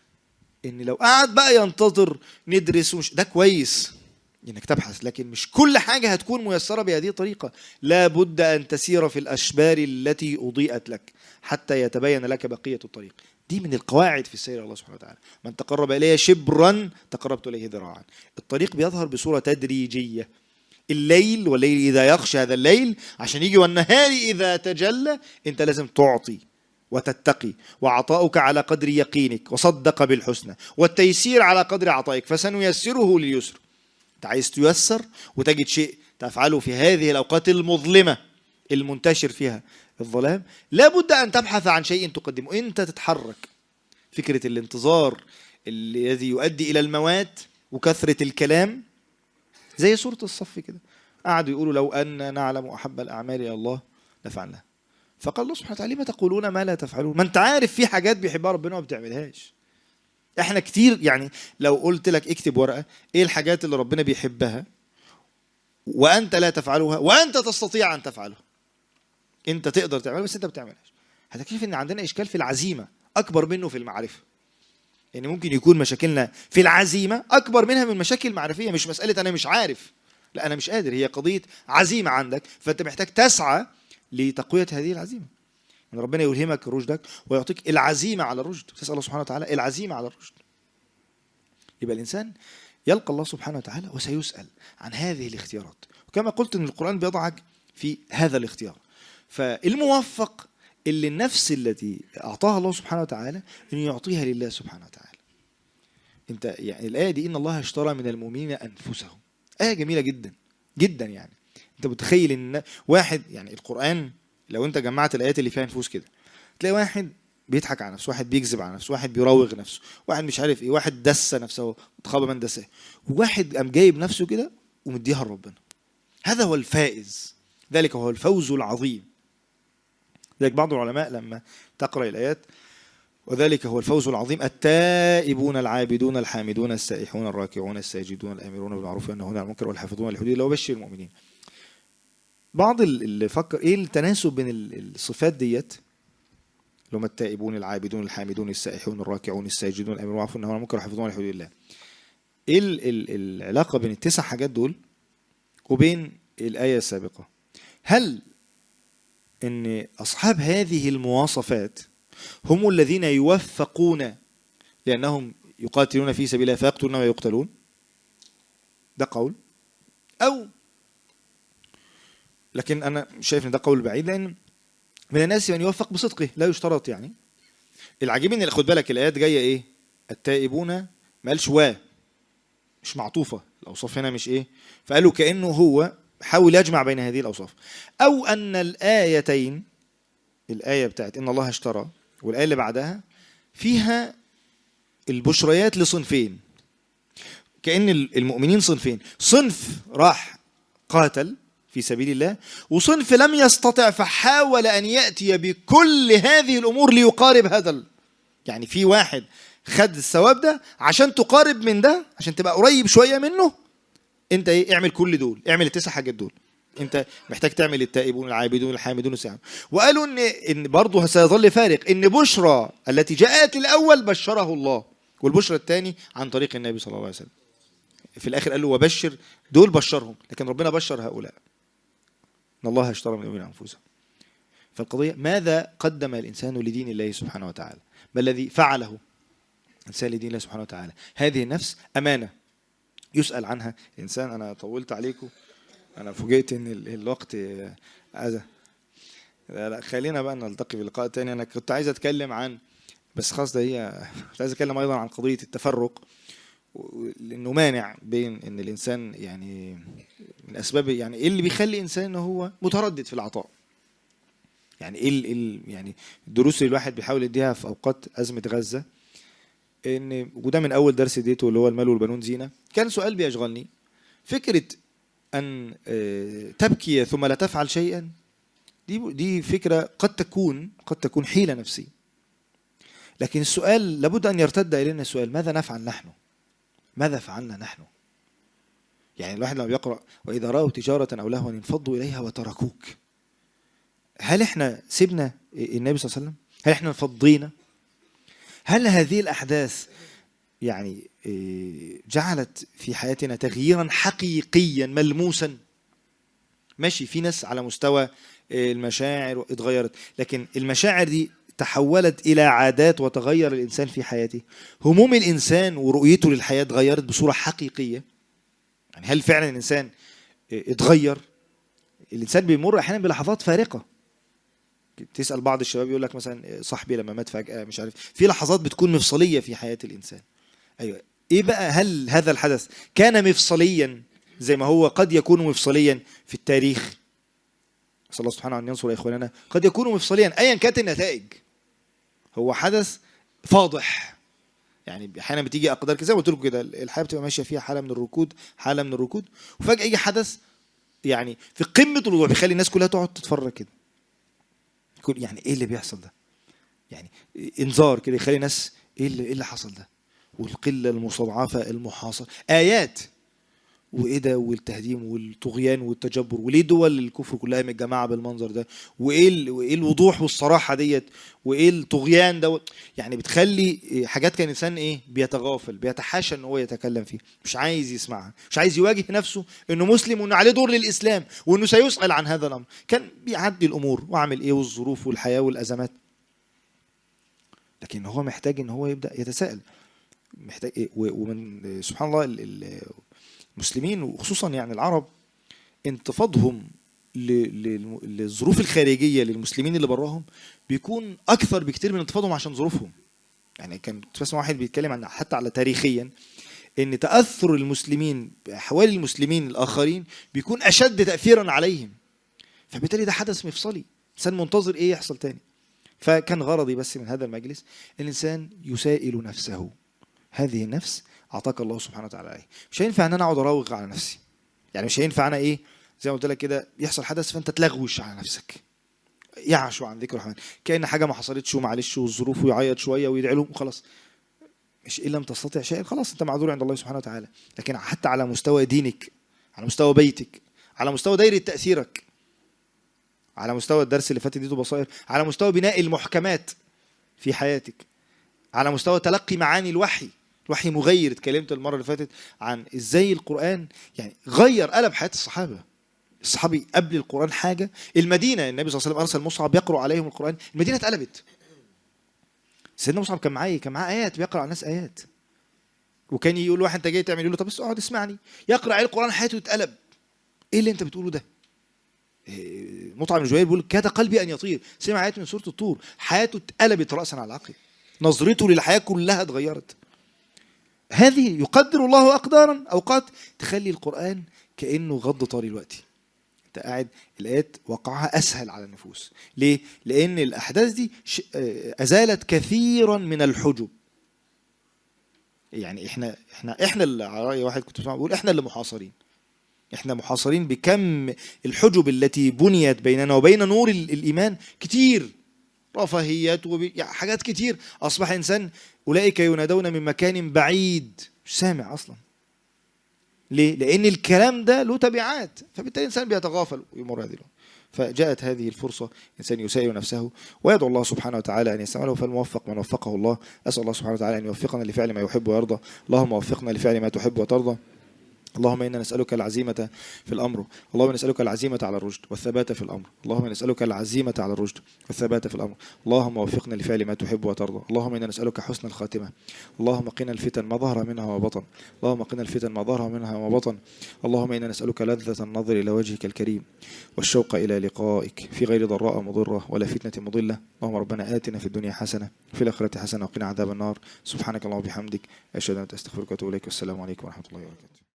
[SPEAKER 2] ان لو قعد بقى ينتظر ندرس ومش ده كويس انك تبحث لكن مش كل حاجه هتكون ميسره بهذه الطريقه لا بد ان تسير في الاشبار التي اضيئت لك حتى يتبين لك بقيه الطريق دي من القواعد في السير الله سبحانه وتعالى من تقرب الي شبرا تقربت اليه ذراعا الطريق بيظهر بصوره تدريجيه الليل والليل اذا يغشى هذا الليل عشان يجي والنهار اذا تجلى انت لازم تعطي وتتقي وعطاؤك على قدر يقينك وصدق بالحسنى والتيسير على قدر عطائك فسنيسره لليسر انت عايز تيسر وتجد شيء تفعله في هذه الاوقات المظلمه المنتشر فيها الظلام لابد ان تبحث عن شيء تقدمه انت تتحرك فكره الانتظار الذي يؤدي الى الموات وكثره الكلام زي سوره الصف كده قعدوا يقولوا لو ان نعلم احب الاعمال الى الله لفعلناها فقال الله سبحانه وتعالى لما تقولون ما لا تفعلون ما انت عارف في حاجات بيحبها ربنا وما بتعملهاش احنا كتير يعني لو قلت لك اكتب ورقه ايه الحاجات اللي ربنا بيحبها وانت لا تفعلها وانت تستطيع ان تفعلها انت تقدر تعملها بس انت ما بتعملهاش هتكتشف ان عندنا اشكال في العزيمه اكبر منه في المعرفه يعني ممكن يكون مشاكلنا في العزيمه اكبر منها من مشاكل معرفيه مش مساله انا مش عارف لا انا مش قادر هي قضيه عزيمه عندك فانت محتاج تسعى لتقويه هذه العزيمه ان ربنا يلهمك رشدك ويعطيك العزيمه على الرشد تسال الله سبحانه وتعالى العزيمه على الرشد يبقى الانسان يلقى الله سبحانه وتعالى وسيسال عن هذه الاختيارات وكما قلت ان القران بيضعك في هذا الاختيار فالموفق اللي النفس التي اعطاها الله سبحانه وتعالى ان يعطيها لله سبحانه وتعالى انت يعني الايه دي ان الله اشترى من المؤمنين انفسهم ايه جميله جدا جدا يعني انت متخيل ان واحد يعني القران لو انت جمعت الايات اللي فيها نفوس كده تلاقي واحد بيضحك على نفسه واحد بيكذب على نفسه واحد بيراوغ نفسه واحد مش عارف ايه واحد دس نفسه وتخاب من دساه وواحد قام جايب نفسه كده ومديها لربنا هذا هو الفائز ذلك هو الفوز العظيم ذلك بعض العلماء لما تقرا الايات وذلك هو الفوز العظيم التائبون العابدون الحامدون السائحون الراكعون الساجدون الامرون بالمعروف والنهون عن المنكر والحافظون لحدود الله وبشر المؤمنين بعض اللي فكر ايه التناسب بين الصفات ديت اللي هم التائبون العابدون الحامدون السائحون الراكعون الساجدون الامرون بالمعروف والنهون عن المنكر والحافظون لحدود الله ايه ال ال العلاقه بين التسع حاجات دول وبين الايه السابقه هل ان اصحاب هذه المواصفات هم الذين يوفقون لانهم يقاتلون في سبيل الله فيقتلون ويقتلون ده قول او لكن انا شايف ان ده قول بعيد لان من الناس من يوفق بصدقه لا يشترط يعني العجيب ان خد بالك الايات جايه ايه التائبون ما قالش و مش معطوفه الاوصاف هنا مش ايه فقالوا كانه هو حاول يجمع بين هذه الاوصاف او ان الايتين الايه بتاعت ان الله اشترى والايه اللي بعدها فيها البشريات لصنفين كان المؤمنين صنفين صنف راح قاتل في سبيل الله وصنف لم يستطع فحاول ان ياتي بكل هذه الامور ليقارب هذا ال... يعني في واحد خد الثواب ده عشان تقارب من ده عشان تبقى قريب شويه منه انت ايه اعمل كل دول اعمل التسع حاجات دول انت محتاج تعمل التائبون العابدون الحامدون الساعون وقالوا ان ان برضه سيظل فارق ان بشرى التي جاءت الاول بشره الله والبشرى الثاني عن طريق النبي صلى الله عليه وسلم في الاخر قال له وبشر دول بشرهم لكن ربنا بشر هؤلاء ان الله اشترى من المؤمنين انفسهم فالقضيه ماذا قدم الانسان لدين الله سبحانه وتعالى ما الذي فعله الانسان لدين الله سبحانه وتعالى هذه النفس امانه يسال عنها الانسان انا طولت عليكم انا فوجئت ان ال- الوقت آه، هذا لا لا خلينا بقى نلتقي في لقاء تاني انا كنت عايز اتكلم عن بس خلاص ده هي كنت عايز اتكلم ايضا عن قضيه التفرق و- لانه مانع بين ان الانسان يعني من اسباب يعني ايه اللي بيخلي الانسان ان هو متردد في العطاء يعني ايه ال- إيه ال- يعني الدروس اللي الواحد بيحاول يديها في اوقات ازمه غزه ان وده من اول درس اديته اللي هو المال والبنون زينه كان سؤال بيشغلني فكره ان آه، تبكي ثم لا تفعل شيئا دي دي فكره قد تكون قد تكون حيله نفسيه لكن السؤال لابد ان يرتد الينا السؤال ماذا نفعل نحن ماذا فعلنا نحن يعني الواحد لما بيقرا واذا راوا تجاره او لهوا انفضوا اليها وتركوك هل احنا سيبنا النبي صلى الله عليه وسلم هل احنا فضينا هل هذه الاحداث يعني إيه، جعلت في حياتنا تغييرا حقيقيا ملموسا ماشي في ناس على مستوى إيه، المشاعر اتغيرت لكن المشاعر دي تحولت الى عادات وتغير الانسان في حياته هموم الانسان ورؤيته للحياه اتغيرت بصوره حقيقيه يعني هل فعلا الانسان إيه، اتغير الانسان بيمر احيانا بلحظات فارقه تسال بعض الشباب يقول لك مثلا صاحبي لما مات فجاه مش عارف في لحظات بتكون مفصليه في حياه الانسان ايوه ايه بقى هل هذا الحدث كان مفصليا زي ما هو قد يكون مفصليا في التاريخ نسال الله سبحانه ان ينصر اخواننا قد يكون مفصليا ايا كانت النتائج هو حدث فاضح يعني احيانا بتيجي اقدار كده زي ما قلت لكم كده الحياه بتبقى ماشيه فيها حاله من الركود حاله من الركود وفجاه يجي حدث يعني في قمه الوضوح بيخلي الناس كلها تقعد تتفرج كده يكون يعني ايه اللي بيحصل ده يعني انذار كده يخلي الناس ايه اللي ايه اللي حصل ده والقله المستضعفه المحاصره ايات وايه ده والتهديم والطغيان والتجبر وليه دول الكفر كلها متجمعه بالمنظر ده وايه ال- وايه الوضوح والصراحه ديت وايه الطغيان دوت يعني بتخلي حاجات كان الانسان ايه بيتغافل بيتحاشى ان هو يتكلم فيه مش عايز يسمعها مش عايز يواجه نفسه انه مسلم وانه عليه دور للاسلام وانه سيسال عن هذا الامر كان بيعدي الامور واعمل ايه والظروف والحياه والازمات لكن هو محتاج ان هو يبدا يتساءل محتاج إيه؟ و- ومن سبحان الله ال- ال- المسلمين وخصوصا يعني العرب انتفاضهم ل- للم- للظروف الخارجيه للمسلمين اللي براهم بيكون اكثر بكتير من انتفاضهم عشان ظروفهم يعني كان كنت بسمع واحد بيتكلم عن حتى على تاريخيا ان تاثر المسلمين باحوال المسلمين الاخرين بيكون اشد تاثيرا عليهم فبالتالي ده حدث مفصلي انسان منتظر ايه يحصل تاني فكان غرضي بس من هذا المجلس الانسان يسائل نفسه هذه النفس اعطاك الله سبحانه وتعالى عليه مش هينفع ان انا اقعد اراوغ على نفسي يعني مش هينفع انا ايه زي ما قلت لك كده يحصل حدث فانت تلغوش على نفسك يعشو عن ذكر الرحمن كان حاجه ما حصلتش ومعلش والظروف ويعيط شويه ويدعي لهم وخلاص مش ان لم تستطع شيئا خلاص انت معذور عند الله سبحانه وتعالى لكن حتى على مستوى دينك على مستوى بيتك على مستوى دايره تاثيرك على مستوى الدرس اللي فات اديته بصائر على مستوى بناء المحكمات في حياتك على مستوى تلقي معاني الوحي الوحي مغير اتكلمت المره اللي فاتت عن ازاي القران يعني غير قلب حياه الصحابه الصحابي قبل القران حاجه المدينه النبي صلى الله عليه وسلم ارسل مصعب يقرا عليهم القران المدينه اتقلبت سيدنا مصعب كان معاه إيه؟ كان معاه ايات بيقرا على الناس ايات وكان يقول واحد انت جاي تعمل يقول له طب بس اقعد اسمعني يقرا عليه القران حياته يتقلب ايه اللي انت بتقوله ده إيه، مطعم بن جبير بيقول كاد قلبي ان يطير سمع ايات من سوره الطور حياته اتقلبت راسا على عقب نظرته للحياه كلها اتغيرت هذه يقدر الله اقدارا اوقات تخلي القران كانه غض طري الوقت انت قاعد الايات وقعها اسهل على النفوس ليه لان الاحداث دي ش- آه، ازالت كثيرا من الحجب يعني احنا احنا احنا اللي على راي واحد كنت بسمعه بيقول احنا اللي محاصرين احنا محاصرين بكم الحجب التي بنيت بيننا وبين نور ال- الايمان كتير رفاهيات وب... يعني حاجات كتير اصبح انسان اولئك ينادون من مكان بعيد مش سامع اصلا ليه؟ لأن الكلام ده له تبعات فبالتالي الإنسان بيتغافل ويمر هذه الأمور فجاءت هذه الفرصة إنسان يسائل نفسه ويدعو الله سبحانه وتعالى أن يستعمله فالموفق من وفقه الله أسأل الله سبحانه وتعالى أن يوفقنا لفعل ما يحب ويرضى اللهم وفقنا لفعل ما تحب وترضى اللهم انا نسالك العزيمه في الامر اللهم نسالك العزيمه على الرشد والثبات في الامر اللهم نسالك العزيمه على الرشد والثبات في الامر اللهم وفقنا لفعل ما تحب وترضى اللهم انا نسالك حسن الخاتمه اللهم قنا الفتن ما ظهر منها وبطن اللهم قنا الفتن ما ظهر منها وبطن اللهم انا نسالك لذه النظر الى وجهك الكريم والشوق الى لقائك في غير ضراء مضره ولا فتنه مضله اللهم ربنا اتنا في الدنيا حسنه وفي الاخره حسنه وقنا عذاب النار سبحانك اللهم وبحمدك اشهد ان لا اله الا انت استغفرك واتوب اليك والسلام عليكم ورحمه الله وبركاته